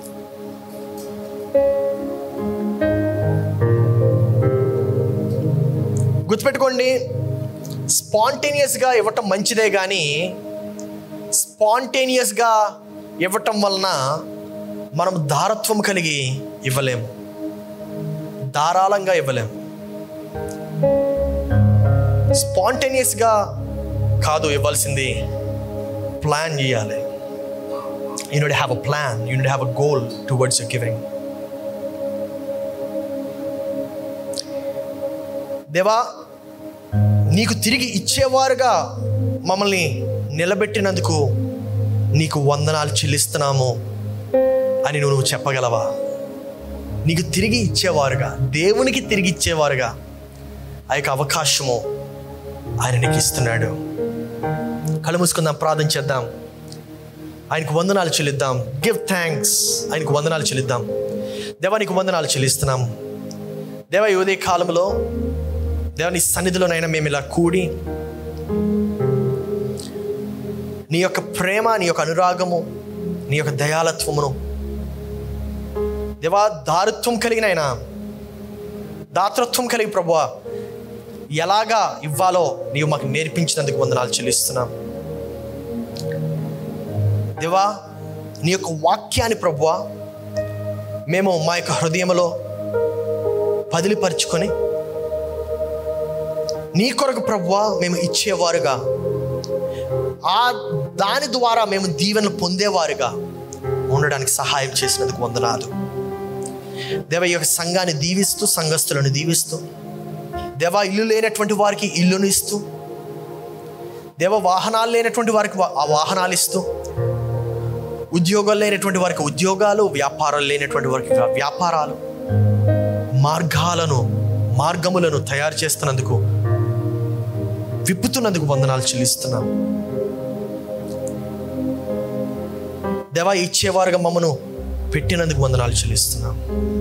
గుర్తుపెట్టుకోండి స్పాంటేనియస్గా ఇవ్వటం మంచిదే కానీ స్పాంటేనియస్గా ఇవ్వటం వలన మనం దారత్వం కలిగి ఇవ్వలేము ధారాళంగా ఇవ్వలేము స్పాంటేనియస్గా కాదు ఇవ్వాల్సింది ప్లాన్ చేయాలి you need have a plan you need have a goal towards you giving దేవా నీకు తిరిగి ఇచ్చేవారుగా మమ్మల్ని నిలబెట్టినందుకు నీకు వందనాలు చెల్లిస్తున్నాము అని నువ్వు చెప్పగలవా నీకు తిరిగి ఇచ్చేవారుగా దేవునికి తిరిగి ఇచ్చేవారుగా ఆ యొక్క అవకాశము ఆయన నీకు ఇస్తున్నాడు కళ్ళు మూసుకుందాం ప్రార్థన చేద్దాం ఆయనకు వందనాలు చెల్లిద్దాం గివ్ థ్యాంక్స్ ఆయనకు వందనాలు చెల్లిద్దాం దేవా నీకు వందనాలు చెల్లిస్తున్నాం దేవ ఈ ఉదయ కాలంలో దేవ నీ సన్నిధిలోనైనా మేము ఇలా కూడి నీ యొక్క ప్రేమ నీ యొక్క అనురాగము నీ యొక్క దయాలత్వమును దేవా దారుత్వం కలిగిన ఆయన దాతృత్వం కలిగి ప్రభువా ఎలాగా ఇవ్వాలో నీవు మాకు నేర్పించినందుకు వందనాలు చెల్లిస్తున్నాం దేవా నీ యొక్క వాక్యాన్ని ప్రభువా మేము మా యొక్క హృదయంలో పదిలిపరుచుకొని నీ కొరకు ప్రభువా మేము ఇచ్చేవారుగా ఆ దాని ద్వారా మేము దీవెనలు పొందేవారుగా ఉండడానికి సహాయం చేసినందుకు వందనాలు దేవ ఈ యొక్క సంఘాన్ని దీవిస్తూ సంఘస్థులను దీవిస్తూ దేవ ఇల్లు లేనటువంటి వారికి ఇల్లును ఇస్తూ దేవ వాహనాలు లేనటువంటి వారికి వా- ఆ వాహనాలు ఇస్తూ ఉద్యోగాలు లేనటువంటి వారికి ఉద్యోగాలు వ్యాపారాలు లేనటువంటి వారికి వ్యా- వ్యాపారాలు మార్గాలను మార్గములను తయారు చేస్తున్నందుకు విప్పుతున్నందుకు వందనాలు చెల్లిస్తున్నాం దేవా ఇచ్చేవారుగా మమ్మను పెట్టినందుకు వందనాలు చెల్లిస్తున్నాం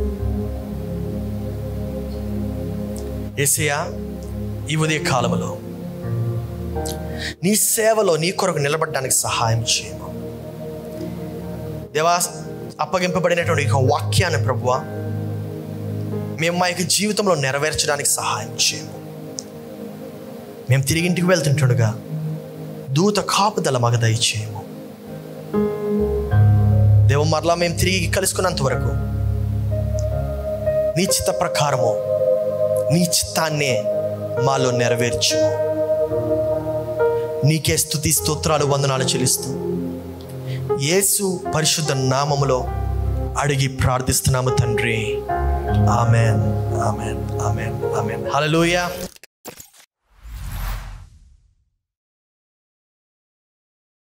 ఏసయ్యా ఈ ఉదయ కాలంలో నీ సేవలో నీ కొరకు నిలబడడానికి సహాయం చేయము దేవా అప్పగింపబడినటువంటి ఈ యొక్క వాక్యాన్ని ప్రభువా మేము మా యొక్క జీవితంలో నెరవేర్చడానికి సహాయం చేయము మేము తిరిగి ఇంటికి వెళ్తుంటుండగా దూత కాపుదల మాకు దయచేయము దేవ మరలా మేము తిరిగి కలుసుకున్నంత వరకు నీ చిత్త ప్రకారము నీ చిత్తాన్నే మాలో నెరవేర్చు నీకే స్థుతి స్తోత్రాలు వందనాలు చెల్లిస్తూ యేసు పరిశుద్ధ నామములో అడిగి ప్రార్థిస్తున్నాము తండ్రి ఆమెన్ ఆమెన్ ఆమెన్ ఆమెన్ హల్లెలూయా